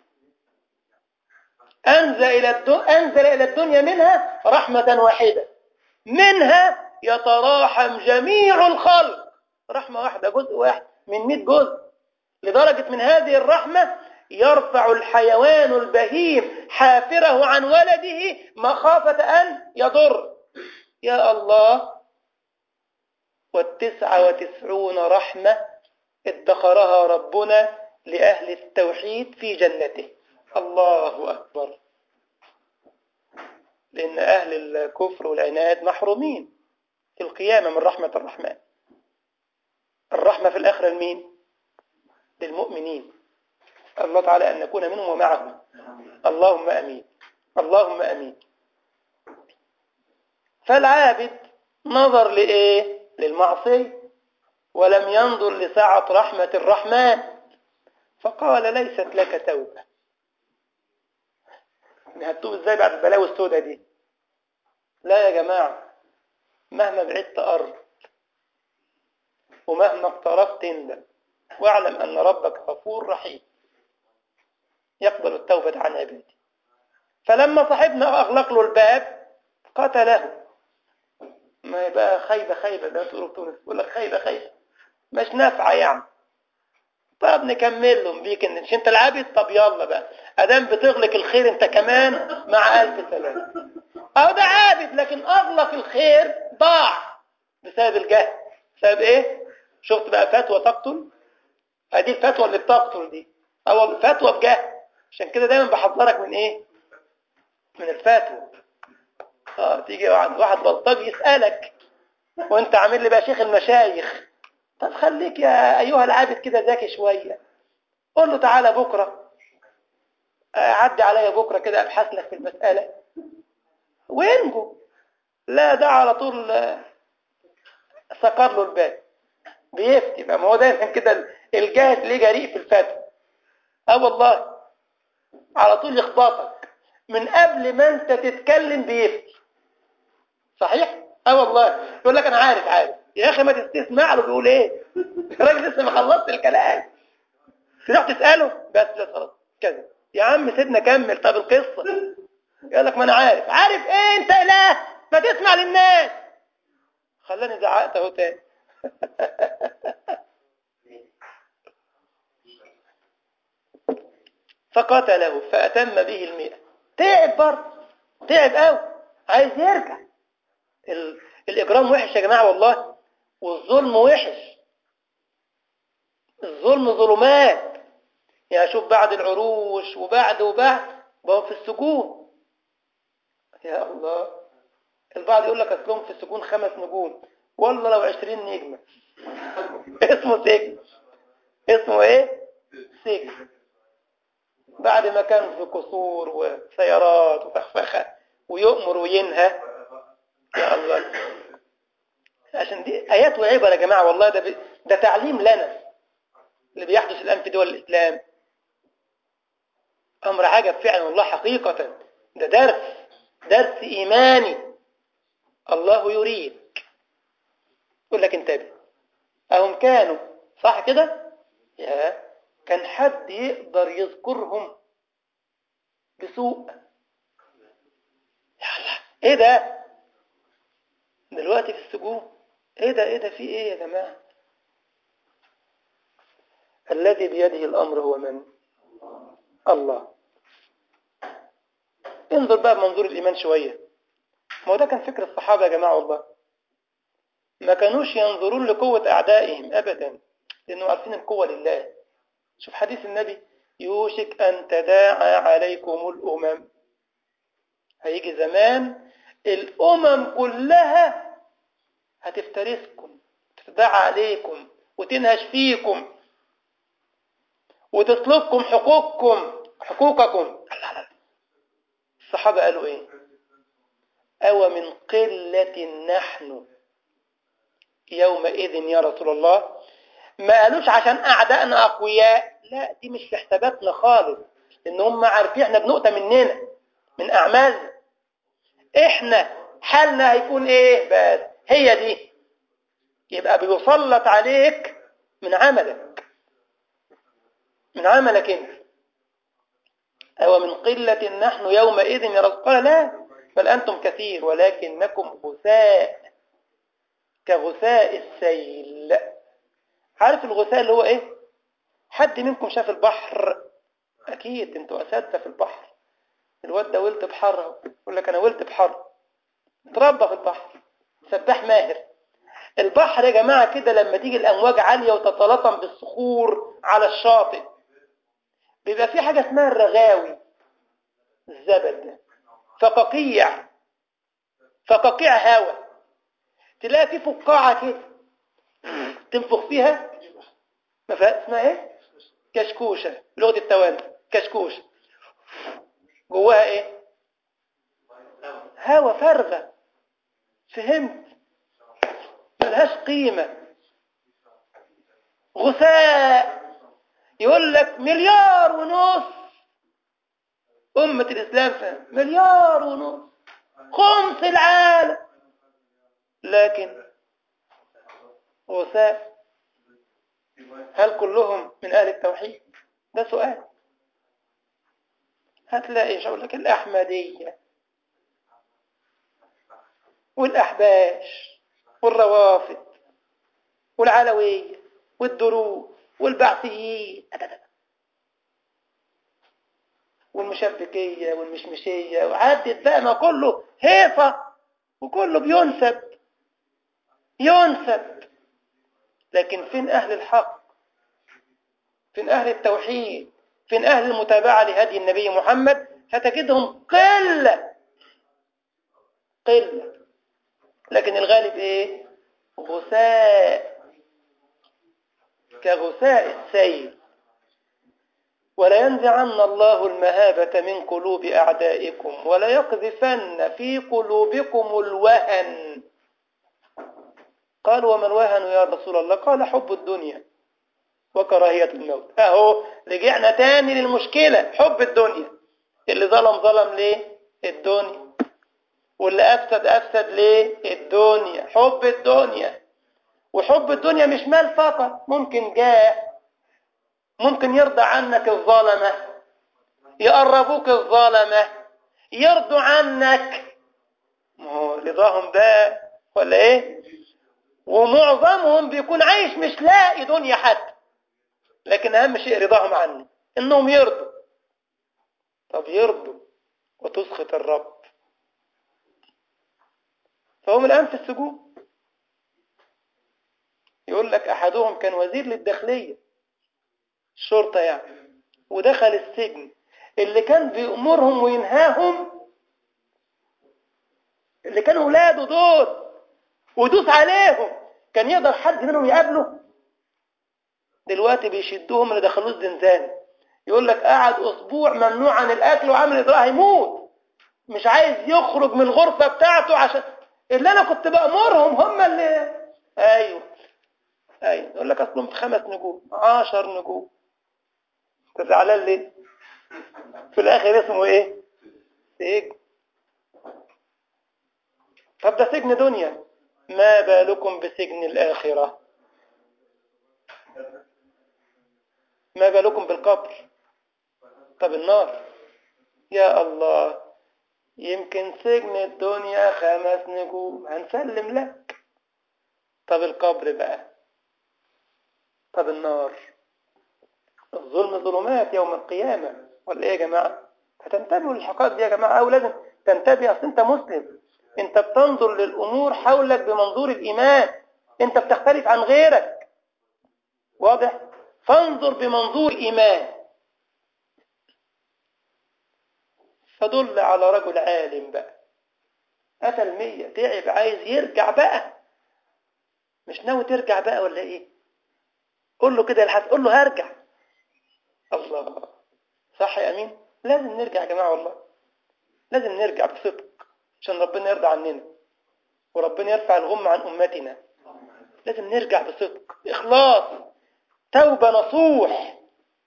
أنزل إلى أنزل إلى الدنيا منها رحمة واحدة منها يتراحم جميع الخلق رحمة واحدة جزء واحد من مئة جزء لدرجة من هذه الرحمة يرفع الحيوان البهيم حافره عن ولده مخافة أن يضر يا الله والتسعة وتسعون رحمة ادخرها ربنا لأهل التوحيد في جنته الله أكبر لأن أهل الكفر والعناد محرومين في القيامة من رحمة الرحمن الرحمة في الآخرة لمين؟ للمؤمنين الله تعالى أن نكون منهم ومعهم اللهم أمين اللهم أمين فالعابد نظر لإيه؟ للمعصية ولم ينظر لسعة رحمة الرحمن فقال ليست لك توبة هتوب ازاي بعد البلاوي السوداء دي لا يا جماعة مهما بعدت أرض ومهما اقترفت تندم واعلم أن ربك غفور رحيم يقبل التوبة عن عباده فلما صاحبنا أغلق له الباب قتله ما يبقى خيبة خيبة ده تقول تونس يقول لك خيبة خيبة مش نافعة يعني طب نكمل لهم بيك ان مش انت العابد طب يلا بقى ادام بتغلق الخير انت كمان مع الف سلامه اهو ده عابد لكن اغلق الخير ضاع بسبب الجهل بسبب ايه شفت بقى فتوى تقتل ادي الفتوى اللي بتقتل دي او فتوى بجهل عشان كده دايما بحذرك من ايه من الفتوى اه تيجي واحد واحد بلطجي يسالك وانت عامل لي بقى شيخ المشايخ طب خليك يا ايها العابد كده ذكي شويه قول له تعالى بكره عدي عليا بكره كده ابحث لك في المساله وينجو لا ده على طول سكر له الباب بيفتي بقى ما هو دايما كده الجاهل ليه جريء في الفتوى اه والله على طول يخبطك من قبل ما انت تتكلم بيفتي صحيح اه والله يقول لك انا عارف عارف يا اخي ما تستسمع له بيقول ايه الراجل لسه ما خلصت الكلام تروح تساله بس بس خلاص كذا يا عم سيبنا كمل طب القصه يقول لك ما انا عارف عارف ايه انت لا ما تسمع للناس خلاني زعقت اهو تاني فقتله فأتم به المئة تعب برضه تعب قوي عايز يرجع ال... الإجرام وحش يا جماعة والله والظلم وحش الظلم ظلمات يعني شوف بعد العروش وبعد وبعد بقوا في السجون يا الله البعض يقول لك أصلهم في السجون خمس نجوم والله لو عشرين نجمة اسمه سجن اسمه ايه سجن بعد ما كان في قصور وسيارات وفخفخة ويؤمر وينهى يا الله عشان دي آيات وعبر يا جماعة والله ده, ب... ده تعليم لنا اللي بيحدث الآن في دول الإسلام أمر عجب فعلا والله حقيقة ده درس درس إيماني الله يريد يقول لك انتبه أهم كانوا صح كده يا كان حد يقدر يذكرهم بسوء يا الله ايه ده دلوقتي في السجون ايه ده ايه ده في ايه يا جماعة الذي بيده الامر هو من الله انظر بقى بمنظور الايمان شوية ما هو ده كان فكر الصحابة يا جماعة والله ما كانوش ينظرون لقوة اعدائهم ابدا لانه عارفين القوة لله شوف حديث النبي يوشك أن تداعى عليكم الأمم هيجي زمان الأمم كلها هتفترسكم تتداعى عليكم وتنهش فيكم وتطلبكم حقوقكم حقوقكم الصحابة قالوا ايه أو من قلة نحن يومئذ يا رسول الله ما قالوش عشان أعدائنا أقوياء لا دي مش في حساباتنا خالص إن هم عارفين إحنا بنقطة مننا من أعمالنا إحنا حالنا هيكون إيه بس هي دي يبقى بيسلط عليك من عملك من عملك أنت أو من قلة نحن يومئذ يا رسول قال لا بل أنتم كثير ولكنكم غثاء كغثاء السيل عارف الغثاء اللي هو ايه حد منكم شاف البحر اكيد انتوا اساتذه في البحر الواد ده ولد بحر يقول لك انا ولد بحر اتربى في البحر سباح ماهر البحر يا جماعه كده لما تيجي الامواج عاليه وتتلاطم بالصخور على الشاطئ بيبقى في حاجه اسمها الرغاوي الزبد ده فقاقيع فقاقيع هوا تلاقي في فقاعه كده تنفخ فيها ما فيها اسمها ايه كشكوشة لغة التوالي كشكوشة جواها ايه هوا فارغة فهمت ملهاش قيمة غثاء يقول لك مليار ونص أمة الإسلام فهم. مليار ونص خمس العالم لكن غثاء هل كلهم من أهل التوحيد ده سؤال هتلاقي مش هقول لك الأحمدية والأحباش والروافد والعلوية والدروز والبعثيين والمشبكية والمشمشية وعدت بقى ما كله هيصة وكله بينسب ينسب لكن فين أهل الحق فين أهل التوحيد فين أهل المتابعة لهدي النبي محمد هتجدهم قلة قلة لكن الغالب إيه غثاء كغثاء السيل ولا ينزعن الله المهابة من قلوب أعدائكم ولا يقذفن في قلوبكم الوهن قال وما الوهن يا رسول الله قال حب الدنيا وكراهية الموت اهو رجعنا تاني للمشكلة حب الدنيا اللي ظلم ظلم ليه الدنيا واللي أفسد أفسد ليه الدنيا حب الدنيا وحب الدنيا مش مال فقط ممكن جاه ممكن يرضى عنك الظلمة يقربوك الظلمة يرضوا عنك ما هو رضاهم ده ولا ايه ومعظمهم بيكون عايش مش لاقي دنيا حتى لكن اهم شيء رضاهم عنه انهم يرضوا طب يرضوا وتسخط الرب فهم الان في السجون يقول لك احدهم كان وزير للداخليه الشرطه يعني ودخل السجن اللي كان بيأمرهم وينهاهم اللي كانوا ولاده دول ودوس عليهم كان يقدر حد منهم يقابله دلوقتي بيشدوهم اللي دخلوه الزنزانة يقول لك قعد اسبوع ممنوع عن الاكل وعامل اضرار هيموت مش عايز يخرج من الغرفة بتاعته عشان اللي انا كنت بأمرهم هم اللي ايوه ايوه يقول لك اصلهم خمس نجوم عشر نجوم انت زعلان ليه في الاخر اسمه ايه سجن طب ده سجن دنيا ما بالكم بسجن الآخرة ما بالكم بالقبر طب النار يا الله يمكن سجن الدنيا خمس نجوم هنسلم لك طب القبر بقى طب النار الظلم ظلمات يوم القيامة ولا ايه يا جماعة هتنتبهوا للحقائق دي يا جماعة او لازم تنتبه اصل انت مسلم انت بتنظر للامور حولك بمنظور الايمان انت بتختلف عن غيرك واضح فانظر بمنظور ايمان فدل على رجل عالم بقى أتى المية تعب عايز يرجع بقى مش ناوي ترجع بقى ولا ايه قول له كده الحس قول له هرجع الله صح يا امين لازم نرجع يا جماعه والله لازم نرجع بصدق عشان ربنا يرضى عننا وربنا يرفع الغم عن امتنا لازم نرجع بصدق اخلاص توبه نصوح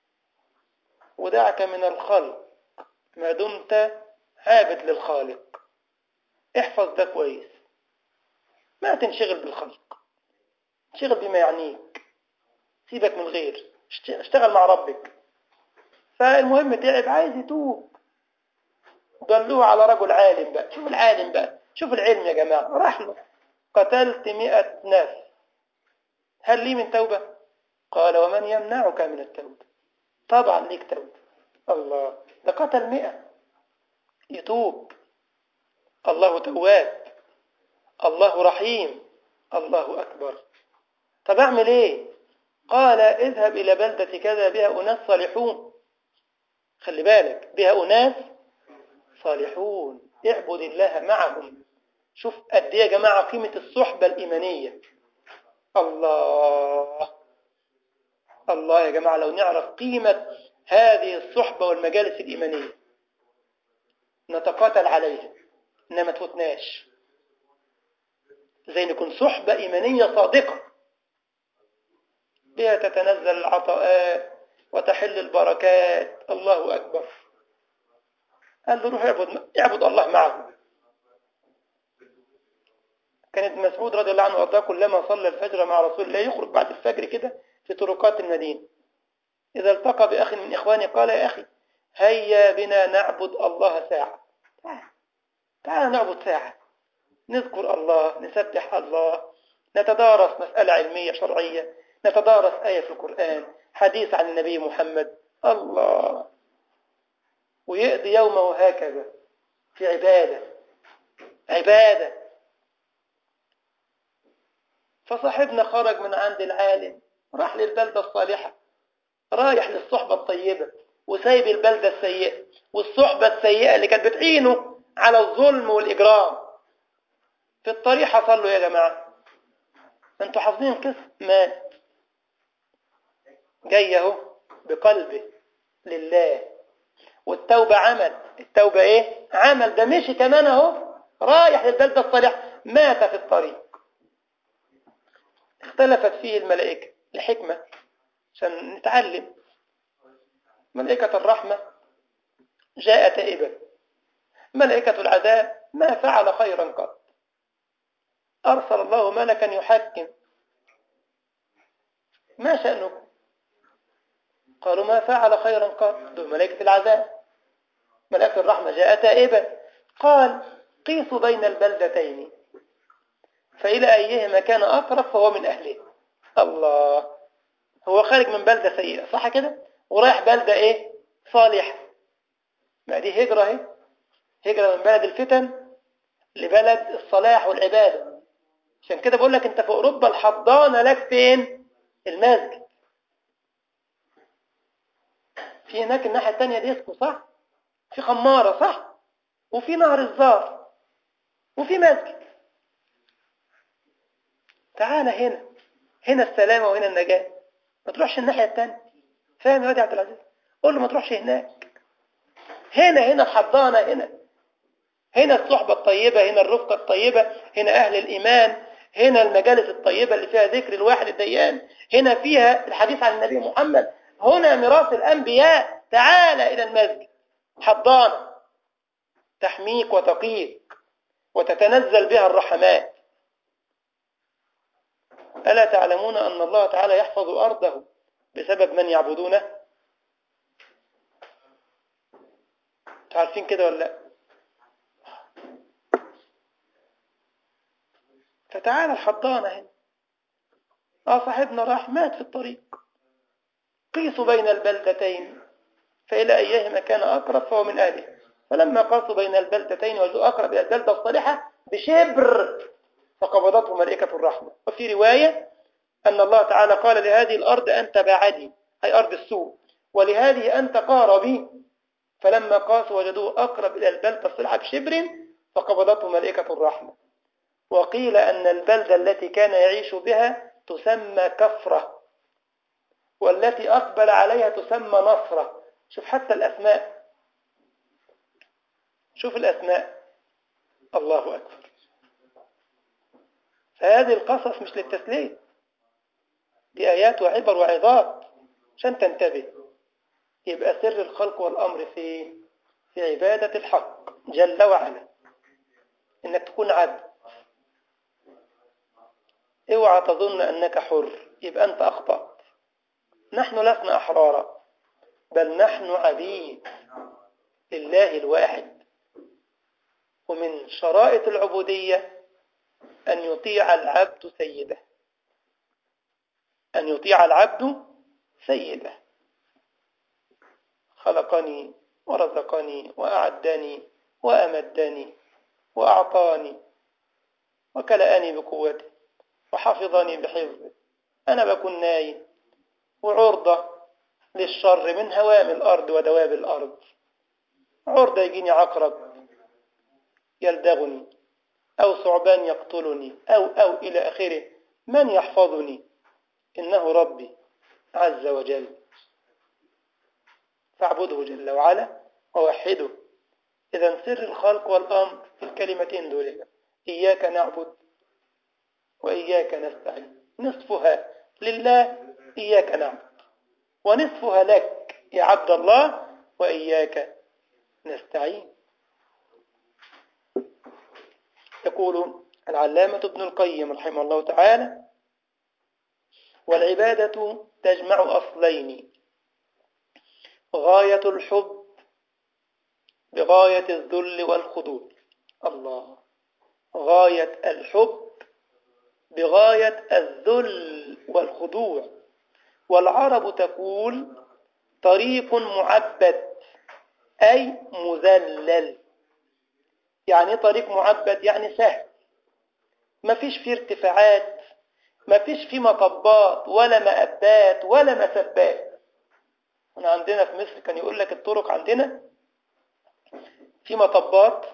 ودعك من الخلق ما دمت عابد للخالق احفظ ده كويس ما تنشغل بالخلق انشغل بما يعنيك سيبك من غير اشتغل مع ربك فالمهم تعب عايز يتوب دلوه على رجل عالم بقى شوف العالم بقى شوف العلم يا جماعة راح له قتلت مئة نفس هل لي من توبة قال ومن يمنعك من التوبة طبعا ليك توبة الله ده قتل مئة يتوب الله تواب الله رحيم الله أكبر طب أعمل إيه قال اذهب إلى بلدة كذا بها أناس صالحون خلي بالك بها أناس صالحون اعبد الله معهم شوف قد ايه يا جماعة قيمة الصحبة الإيمانية الله الله يا جماعة لو نعرف قيمة هذه الصحبة والمجالس الإيمانية نتقاتل عليها إنما تفوتناش زي نكون صحبة إيمانية صادقة بها تتنزل العطاءات وتحل البركات الله أكبر قال له روح اعبد, اعبد الله معه كان ابن مسعود رضي الله عنه وارضاه كلما صلى الفجر مع رسول الله يخرج بعد الفجر كده في طرقات المدينة إذا التقى بأخ من إخواني قال يا أخي هيا بنا نعبد الله ساعة تعال تعال نعبد ساعة نذكر الله نسبح الله نتدارس مسألة علمية شرعية نتدارس آية في القرآن حديث عن النبي محمد الله ويقضي يومه هكذا في عبادة عبادة فصاحبنا خرج من عند العالم راح للبلدة الصالحة رايح للصحبة الطيبة وسايب البلدة السيئة والصحبة السيئة اللي كانت بتعينه على الظلم والإجرام في الطريق حصل له يا جماعة انتوا حافظين قصة مات جاي اهو بقلبه لله والتوبة عمل التوبة ايه عمل ده مشي كمان اهو رايح للبلدة الصالحة مات في الطريق اختلفت فيه الملائكة لحكمة عشان نتعلم ملائكة الرحمة جاء تائبا ملائكة العذاب ما فعل خيرا قط أرسل الله ملكا يحكم ما شأنكم قالوا ما فعل خيرا قط دول ملائكة العذاب ملائكة الرحمة جاء تائبا قال قيسوا بين البلدتين فإلى أيهما كان أقرب فهو من أهله الله هو خارج من بلدة سيئة صح كده ورايح بلدة إيه صالحة ما دي هجرة اهي هجرة من بلد الفتن لبلد الصلاح والعبادة عشان كده بقول لك انت في اوروبا الحضانة لك فين المسجد في هناك الناحية التانية ديسكو صح في خمارة صح وفي نهر الزار وفي مسجد تعال هنا هنا السلامة وهنا النجاة ما تروحش الناحية التانية فاهم يا وادي عبد العزيز قول له ما تروحش هناك هنا هنا الحضانة هنا هنا الصحبة الطيبة هنا الرفقة الطيبة هنا أهل الإيمان هنا المجالس الطيبة اللي فيها ذكر الواحد الديان هنا فيها الحديث عن النبي محمد هنا ميراث الأنبياء تعال إلى المسجد حضانة تحميك وتقيك وتتنزل بها الرحمات ألا تعلمون أن الله تعالى يحفظ أرضه بسبب من يعبدونه عارفين كده ولا لا فتعالى الحضانة هنا اه صاحبنا راح مات في الطريق قيسوا بين البلدتين فإلى أيهما كان أقرب فهو من أهله فلما قاسوا بين البلدتين وجدوا أقرب إلى البلدة الصالحة بشبر فقبضته ملائكة الرحمة وفي رواية أن الله تعالى قال لهذه الأرض أنت بعدي أي أرض السوء ولهذه أنت قاربي فلما قاسوا وجدوه أقرب إلى البلدة الصالحة بشبر فقبضته ملائكة الرحمة وقيل أن البلدة التي كان يعيش بها تسمى كفرة والتي أقبل عليها تسمى نصرة شوف حتى الأسماء شوف الأسماء الله أكبر فهذه القصص مش للتسليم دي آيات وعبر وعظات عشان تنتبه يبقى سر الخلق والأمر في في عبادة الحق جل وعلا إنك تكون عبد اوعى تظن أنك حر يبقى أنت أخطأت نحن لسنا أحرارا بل نحن عبيد لله الواحد ومن شرائط العبودية أن يطيع العبد سيده أن يطيع العبد سيده خلقني ورزقني وأعدني وأمدني وأعطاني وكلأني بقوته وحفظني بحفظه أنا بكون نايم وعرضة للشر من هوام الأرض ودواب الأرض عرضة يجيني عقرب يلدغني أو ثعبان يقتلني أو أو إلى آخره من يحفظني إنه ربي عز وجل فاعبده جل وعلا ووحده إذا سر الخلق والأمر في الكلمتين دول إياك نعبد وإياك نستعين نصفها لله إياك نعبد ونصفها لك يا عبد الله وإياك نستعين يقول العلامة ابن القيم رحمه الله تعالى والعبادة تجمع أصلين غاية الحب بغاية الذل والخضوع الله غاية الحب بغاية الذل والخضوع والعرب تقول طريق معبد أي مذلل يعني طريق معبد يعني سهل ما فيش فيه ارتفاعات ما فيش فيه مطبات ولا مأبات ولا مسبات هنا عندنا في مصر كان يقول لك الطرق عندنا في مطبات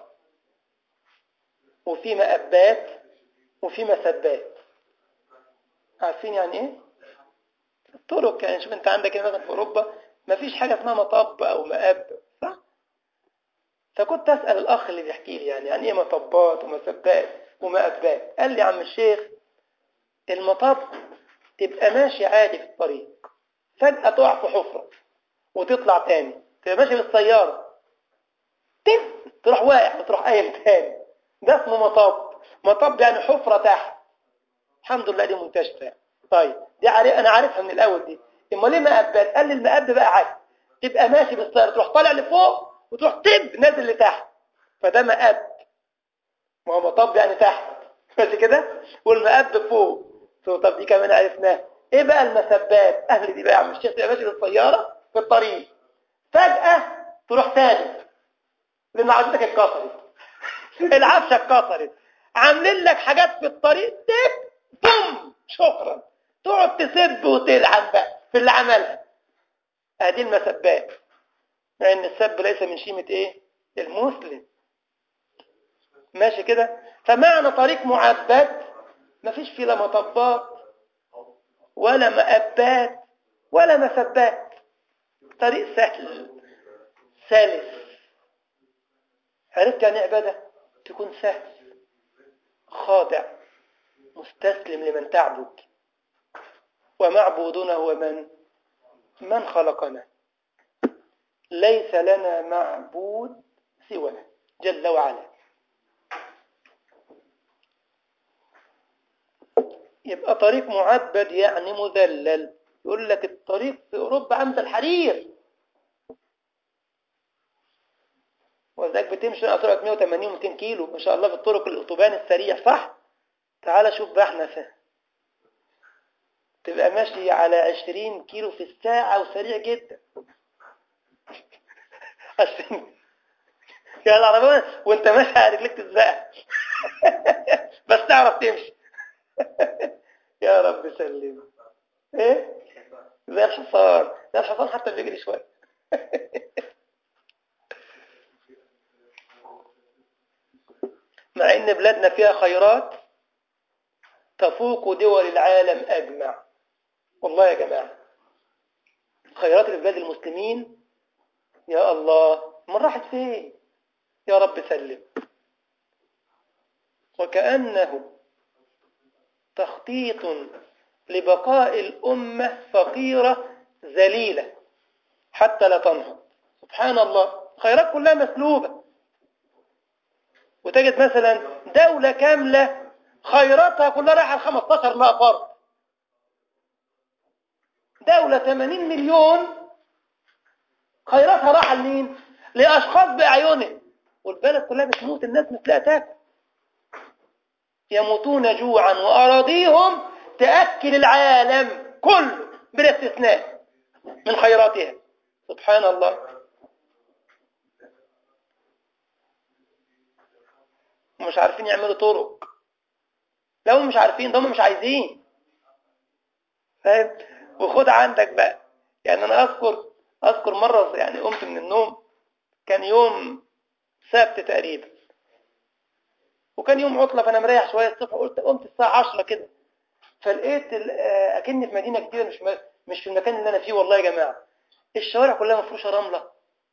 وفي مأبات وفي مسبات عارفين يعني ايه الطرق يعني شوف انت عندك مثلا في اوروبا ما فيش حاجه اسمها مطب او مأب صح فكنت اسال الاخ اللي بيحكي لي يعني يعني ايه مطبات ومسبات ومأبات قال لي يا عم الشيخ المطب تبقى ماشي عادي في الطريق فجأة تقع في حفرة وتطلع تاني تبقى ماشي بالسيارة تف تروح واقع وتروح قايم تاني ده اسمه مطب مطب يعني حفرة تحت الحمد لله دي منتشرة يعني. طيب دي عارف انا عارفها من الاول دي اما ليه مقبات قال لي المقب بقى عكس تبقى ماشي بالسيارة تروح طالع لفوق وتروح تب نازل لتحت فده مقب ما هو مطب يعني تحت ماشي كده والمقب فوق طب دي كمان عرفناها ايه بقى المسبات اهل دي بقى يا عم الشيخ تبقى ماشي بالسيارة في الطريق فجأة تروح ساجد لان عربيتك اتكسرت العفشه اتكسرت عاملين لك حاجات في الطريق تك بوم شكرا تقعد تسب وتلعن بقى في اللي عملها ادي المسبات لان السب ليس من شيمه ايه المسلم ماشي كده فمعنى طريق معبد مفيش فيه لا مطبات ولا مأبات ولا مسبات طريق سهل سلس عرفت يعني عبادة تكون سهل خاضع مستسلم لمن تعبد ومعبودنا هو من من خلقنا ليس لنا معبود سواه جل وعلا يبقى طريق معبد يعني مذلل يقول لك الطريق في أوروبا عامل الحرير وذاك بتمشي على سرعة 180 200 كيلو ما شاء الله في الطرق الأوتوبان السريع صح تعال شوف بقى احنا فين تبقى ماشي على 20 كيلو في الساعة وسريع جدا عشان يا العربية وانت ماشي على رجلك تزقها بس تعرف تمشي يا رب سلم ايه زي الحصان زي الحصان حتى بيجري شويه مع ان بلادنا فيها خيرات تفوق دول العالم اجمع والله يا جماعه خيرات اللي في بلاد المسلمين يا الله من راحت فين يا رب سلم وكأنه تخطيط لبقاء الأمة فقيرة ذليلة حتى لا تنهض سبحان الله خيرات كلها مسلوبة وتجد مثلا دولة كاملة خيراتها كلها رايحة ل 15 لا فرد دولة 80 مليون خيراتها راحة لمين؟ لأشخاص بأعينهم والبلد كلها بتموت الناس مش لاقيه تاكل يموتون جوعا وأراضيهم تأكل العالم كله بلا استثناء من خيراتها سبحان الله مش عارفين يعملوا طرق لو مش عارفين ده هم مش عايزين فاهم وخد عندك بقى يعني انا اذكر اذكر مره يعني قمت من النوم كان يوم سبت تقريبا وكان يوم عطله فانا مريح شويه الصبح قلت قمت الساعه 10 كده فلقيت اكني في مدينه جديده مش مش في المكان اللي انا فيه والله يا جماعه الشوارع كلها مفروشه رمله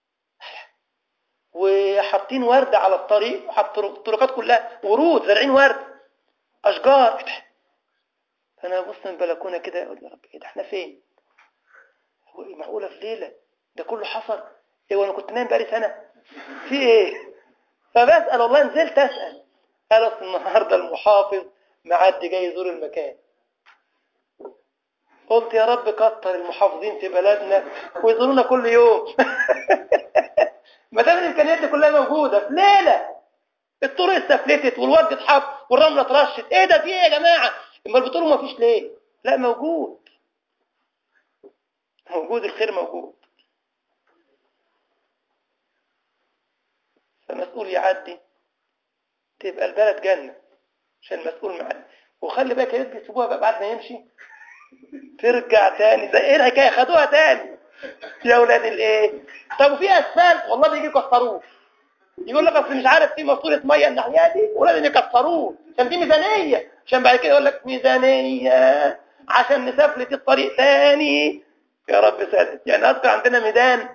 وحاطين ورد على الطريق وحط الطرقات كلها ورود زارعين ورد اشجار فانا ابص من البلكونه كده اقول يا رب ايه ده احنا فين هو ايه معقوله في ليله ده كله حصل ايه وانا كنت نايم بقالي سنه في ايه فبسال والله نزلت اسال قال اصل النهارده المحافظ معدي جاي يزور المكان قلت يا رب كتر المحافظين في بلدنا ويزورونا كل يوم ما دام الامكانيات دي كلها موجوده في ليله الطرق استفلتت والورد اتحط والرمله اترشت ايه ده في ايه يا جماعه امال بتقولوا ما فيش ليه لا موجود موجود الخير موجود فمسؤول يعدي تبقى البلد جنة عشان المسؤول معدي وخلي بالك يا ريت يسيبوها بقى بعد ما يمشي ترجع تاني زي ايه الحكايه خدوها تاني يا اولاد الايه طب وفي اسفلت والله بيجي يكسروه يقول لك اصل مش عارف في ماسوره ميه الناحيه دي ولازم يكسروه عشان في ميزانيه عشان بعد كده يقول لك ميزانيه عشان نسفلت الطريق تاني يا رب سادس يعني اذكر عندنا ميدان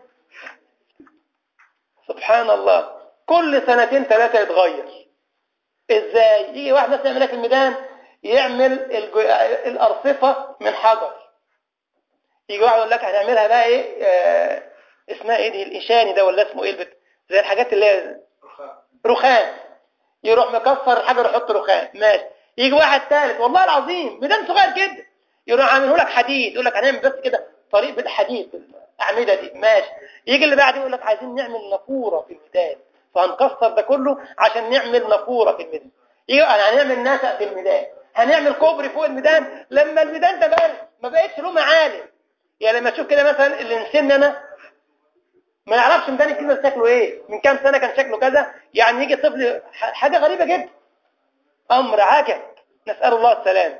سبحان الله كل سنتين ثلاثه يتغير ازاي يجي واحد مثلا يعمل لك الميدان يعمل الجو... الارصفه من حجر يجي واحد يقول لك هنعملها بقى ايه آه اسمها ايه دي الاشاني ده ولا اسمه ايه البت... زي الحاجات اللي هي رخام يروح مكسر الحجر يحط رخام ماشي يجي واحد ثالث والله العظيم ميدان صغير جدا يروح عامله لك حديد يقول لك هنعمل بس كده طريق بالحديد الاعمده دي ماشي يجي اللي بعدين يقول لك عايزين نعمل نافوره في الميدان فهنكسر ده كله عشان نعمل نافوره في الميدان يجي هنعمل نسق في الميدان هنعمل كوبري فوق الميدان لما الميدان ده بقى ما بقتش له معالم يعني لما تشوف كده مثلا اللي نسينا انا ما نعرفش ميدان الجيزه شكله ايه من كام سنه كان شكله كذا يعني يجي طفل حاجه غريبه جدا امر عجب نسال الله السلام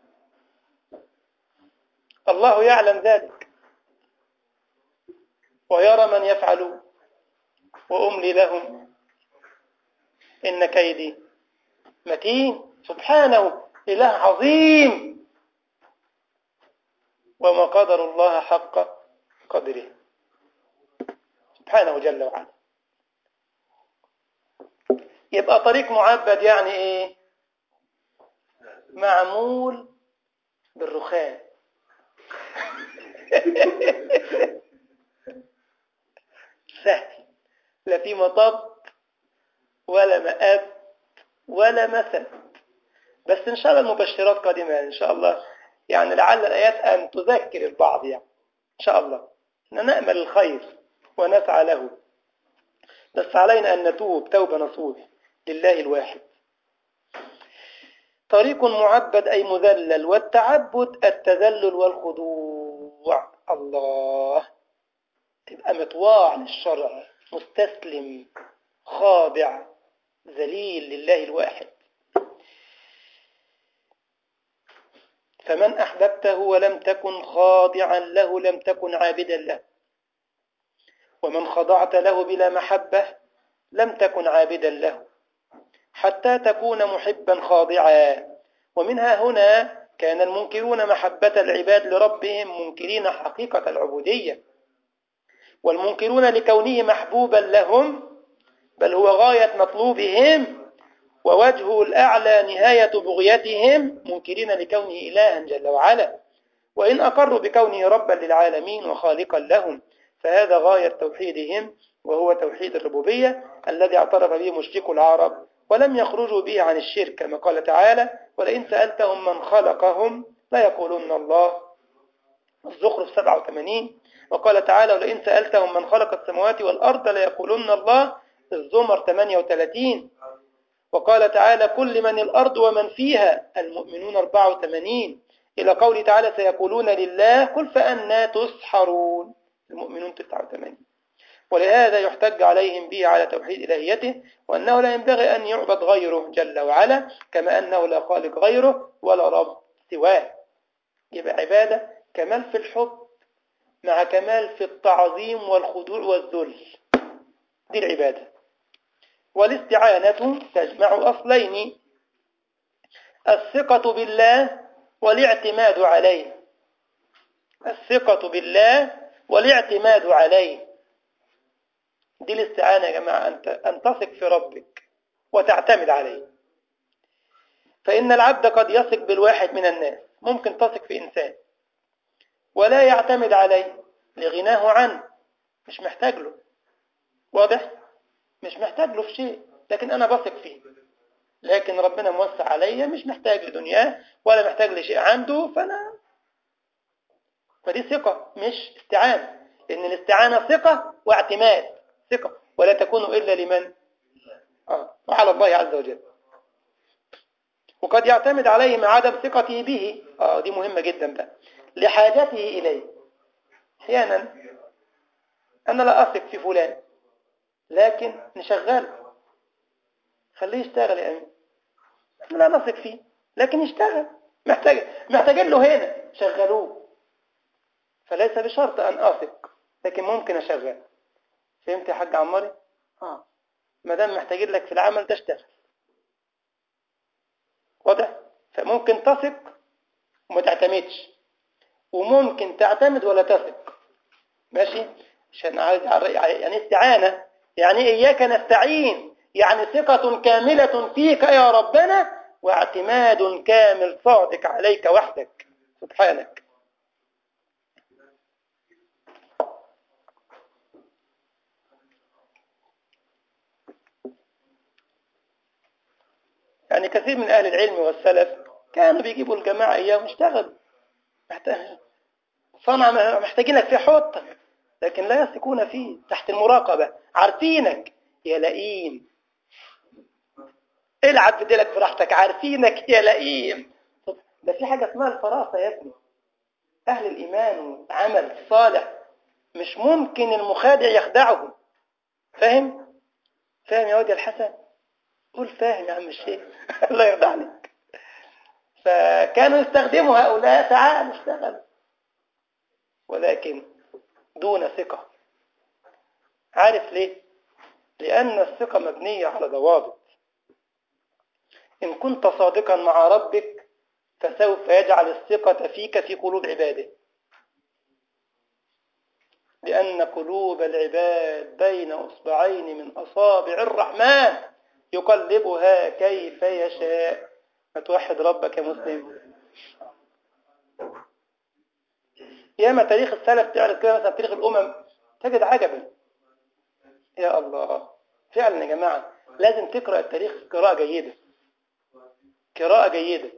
الله يعلم ذلك ويرى من يفعل وأملي لهم إن كيدي متين سبحانه إله عظيم وما قدر الله حق قدره سبحانه جل وعلا يبقى طريق معبد يعني ايه معمول بالرخام سهل لا في مطب ولا مآب ولا مثل بس إن شاء الله المبشرات قادمة إن شاء الله يعني لعل الآيات أن تذكر البعض يعني إن شاء الله نأمل الخير ونسعى له بس علينا أن نتوب توبة نصوح لله الواحد طريق معبد أي مذلل والتعبد التذلل والخضوع الله تبقى مطواع للشرع مستسلم خاضع ذليل لله الواحد فمن أحببته ولم تكن خاضعا له لم تكن عابدا له ومن خضعت له بلا محبة لم تكن عابدا له حتى تكون محبا خاضعا ومنها هنا كان المنكرون محبة العباد لربهم منكرين حقيقة العبودية والمنكرون لكونه محبوبا لهم بل هو غاية مطلوبهم ووجهه الأعلى نهاية بغيتهم منكرين لكونه إلها جل وعلا وإن أقروا بكونه ربا للعالمين وخالقا لهم فهذا غاية توحيدهم وهو توحيد الربوبية الذي اعترف به مشرك العرب ولم يخرجوا به عن الشرك كما قال تعالى ولئن سألتهم من خلقهم لا يقولون الله الزخرف 87 وقال تعالى ولئن سألتهم من خلق السماوات والأرض ليقولن الله الزمر 38 وقال تعالى كل من الأرض ومن فيها المؤمنون 84 إلى قول تعالى سيقولون لله قل فأنا تسحرون المؤمنون 89 ولهذا يحتج عليهم به على توحيد إلهيته وأنه لا ينبغي أن يعبد غيره جل وعلا كما أنه لا خالق غيره ولا رب سواه يبقى عبادة كمال في الحب مع كمال في التعظيم والخضوع والذل دي العبادة والاستعانة تجمع أصلين الثقة بالله والاعتماد عليه الثقة بالله والاعتماد عليه دي الاستعانة يا جماعة أن تثق في ربك وتعتمد عليه فإن العبد قد يثق بالواحد من الناس ممكن تثق في إنسان ولا يعتمد عليه لغناه عنه مش محتاج له واضح مش محتاج له في شيء لكن أنا بثق فيه لكن ربنا موسع عليا مش محتاج لدنياه ولا محتاج لشيء عنده فأنا فدي ثقة مش استعانة لأن الاستعانة ثقة واعتماد ثقة ولا تكون إلا لمن آه. وعلى الله عز وجل وقد يعتمد عليه مع عدم ثقته به آه دي مهمة جدا بقى لحاجته إليه أحيانا أنا لا أثق في فلان لكن نشغله خليه يشتغل يا أمين لا نثق فيه لكن يشتغل محتاج محتاجين له هنا شغلوه فليس بشرط أن أثق لكن ممكن أشغل فهمت يا حاج عماري؟ آه ما دام محتاجين لك في العمل تشتغل واضح؟ فممكن تثق وما تعتمدش وممكن تعتمد ولا تثق ماشي؟ عشان عايز يعني استعانة يعني إياك نستعين يعني ثقة كاملة فيك يا ربنا واعتماد كامل صادق عليك وحدك سبحانك يعني كثير من أهل العلم والسلف كانوا بيجيبوا الجماعة إياهم اشتغلوا صنع محتاجينك في حوضك لكن لا يثقون فيه تحت المراقبة عارفينك يا لئيم العب بديلك براحتك عارفينك يا لئيم ده في حاجة اسمها الفراسة يا ابني أهل الإيمان والعمل الصالح مش ممكن المخادع يخدعهم فاهم؟ فاهم يا واد الحسن؟ قول فاهم يا عم الشيخ الله يرضى عليك فكانوا يستخدموا هؤلاء تعال اشتغل ولكن دون ثقة عارف ليه؟ لأن الثقة مبنية على ضوابط إن كنت صادقا مع ربك فسوف يجعل الثقة فيك في قلوب عباده لأن قلوب العباد بين أصبعين من أصابع الرحمن يقلبها كيف يشاء فتوحد ربك يا مسلم ياما تاريخ السلف تعرف كده مثلا تاريخ الأمم تجد عجبا يا الله فعلا يا جماعة لازم تقرأ التاريخ قراءة جيدة قراءة جيدة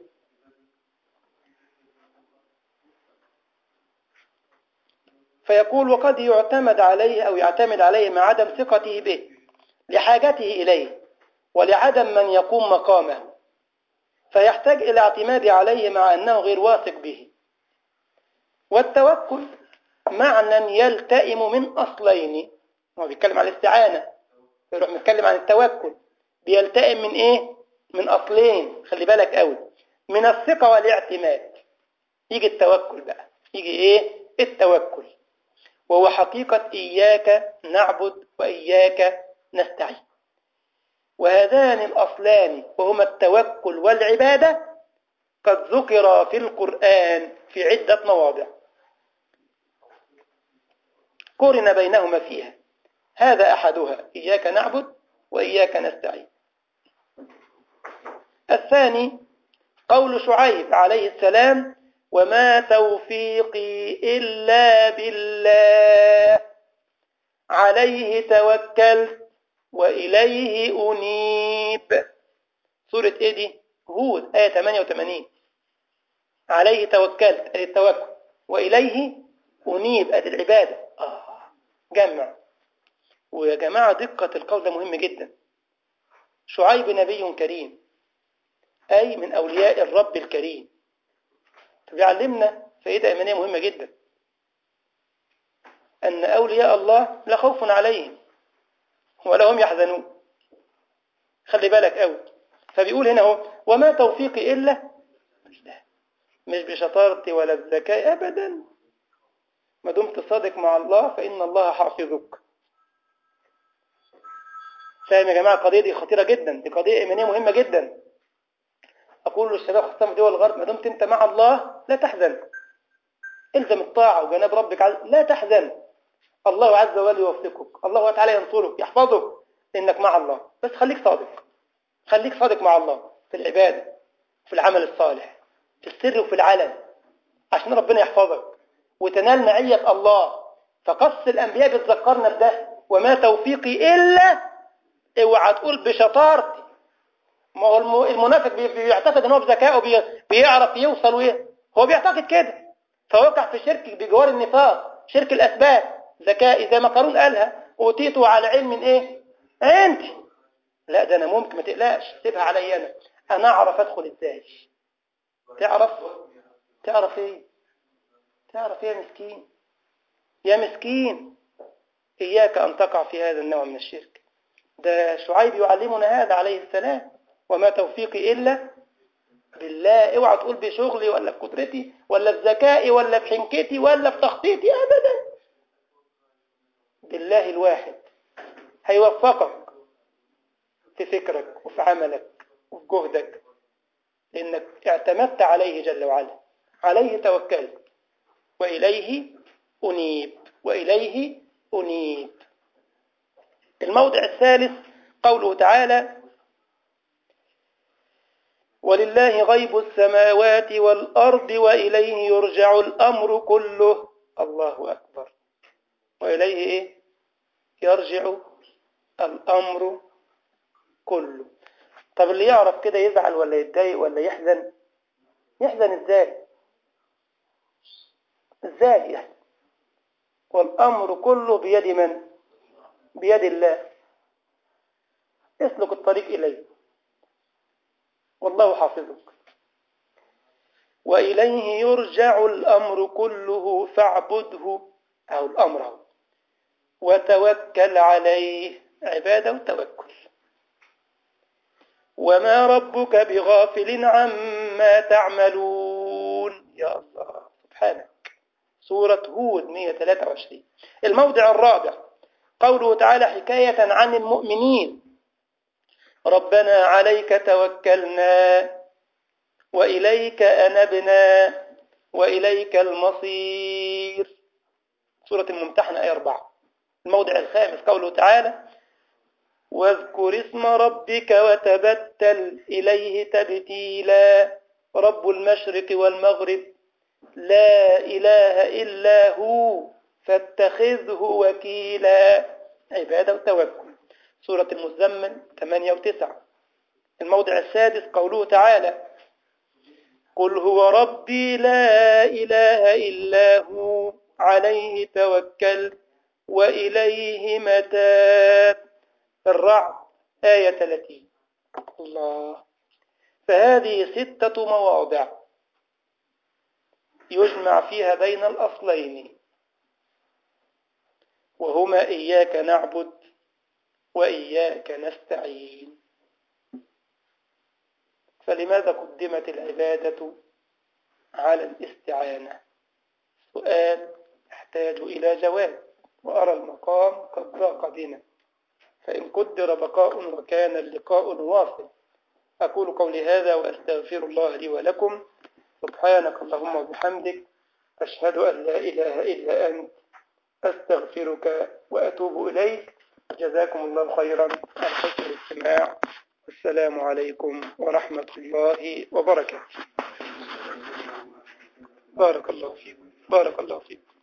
فيقول وقد يعتمد عليه أو يعتمد عليه مع عدم ثقته به لحاجته إليه ولعدم من يقوم مقامه فيحتاج إلى اعتماد عليه مع أنه غير واثق به والتوكل معنى يلتئم من أصلين هو بيتكلم عن الاستعانة يروح بيتكلم عن التوكل بيلتئم من إيه؟ من أصلين خلي بالك قوي من الثقة والاعتماد يجي التوكل بقى يجي إيه؟ التوكل وهو حقيقة إياك نعبد وإياك نستعين وهذان الأصلان وهما التوكل والعبادة قد ذكر في القرآن في عدة مواضع قرن بينهما فيها هذا أحدها إياك نعبد وإياك نستعين الثاني قول شعيب عليه السلام وما توفيقي إلا بالله عليه توكلت وإليه أنيب سورة إيه دي؟ هود آية 88 عليه توكلت أدي التوكل وإليه أنيب أدي العبادة آه جمع ويا جماعة دقة القول ده مهم جدا شعيب نبي كريم أي من أولياء الرب الكريم فبيعلمنا فائدة إيمانية مهمة جدا أن أولياء الله لا خوف عليهم ولا هم يحزنون خلي بالك قوي فبيقول هنا هو وما توفيقي إلا مش بشطارتي ولا بذكائي أبدا ما دمت صادق مع الله فإن الله حافظك فاهم يا جماعة القضية دي خطيرة جدا دي قضية إيمانية مهمة جدا أقول للشباب خاصة في دول الغرب ما دمت أنت مع الله لا تحزن الزم الطاعة وجناب ربك عز... لا تحزن الله عز وجل يوفقك الله تعالى ينصرك يحفظك لأنك مع الله بس خليك صادق خليك صادق مع الله في العبادة في العمل الصالح في السر وفي العلن عشان ربنا يحفظك وتنال معية الله فقص الأنبياء بتذكرنا بده وما توفيقي إلا اوعى تقول بشطارتي ما هو المنافق بيعتقد ان هو بذكائه بيعرف يوصل ويه هو بيعتقد كده فوقع في شرك بجوار النفاق شرك الأسباب ذكائي زي ما قارون قالها أوتيته على علم من إيه أنت لا ده أنا ممكن ما تقلقش سيبها عليا أنا أنا أعرف أدخل إزاي تعرف تعرف إيه تعرف إيه يا مسكين يا مسكين إياك أن تقع في هذا النوع من الشرك ده شعيب يعلمنا هذا عليه السلام وما توفيقي إلا بالله اوعى تقول بشغلي ولا بقدرتي ولا بذكائي ولا بحنكتي ولا بتخطيطي أبدا بالله الواحد هيوفقك في فكرك وفي عملك وفي جهدك لأنك اعتمدت عليه جل وعلا عليه توكلت وإليه أنيب وإليه أنيب الموضع الثالث قوله تعالى ولله غيب السماوات والأرض وإليه يرجع الأمر كله الله أكبر وإليه إيه؟ يرجع الأمر كله طب اللي يعرف كده يزعل ولا يتضايق ولا يحزن يحزن ازاي ازاي يحزن والأمر كله بيد من بيد الله اسلك الطريق إليه والله حافظك وإليه يرجع الأمر كله فاعبده أو الأمر وتوكل عليه عبادة وتوكل وما ربك بغافل عما تعملون يا الله سبحانك سورة هود 123 الموضع الرابع قوله تعالى حكاية عن المؤمنين ربنا عليك توكلنا وإليك أنبنا وإليك المصير سورة الممتحنة آية 4 الموضع الخامس قوله تعالى واذكر اسم ربك وتبتل إليه تبتيلا رب المشرق والمغرب لا إله إلا هو فاتخذه وكيلا عبادة وتوكل سورة المزمل 8 و9 الموضع السادس قوله تعالى قل هو ربي لا إله إلا هو عليه توكل وإليه متاب الرعد آية 30 الله فهذه ستة مواضع يجمع فيها بين الأصلين وهما إياك نعبد وإياك نستعين فلماذا قدمت العبادة على الاستعانة سؤال يحتاج إلى جواب وأرى المقام قد ضاق بنا فإن قدر بقاء وكان اللقاء واصل أقول قولي هذا وأستغفر الله لي ولكم سبحانك اللهم وبحمدك أشهد أن لا إله إلا أنت أستغفرك وأتوب إليك جزاكم الله خيرا عن حسن الاستماع السلام عليكم ورحمة الله وبركاته بارك الله فيكم بارك الله فيكم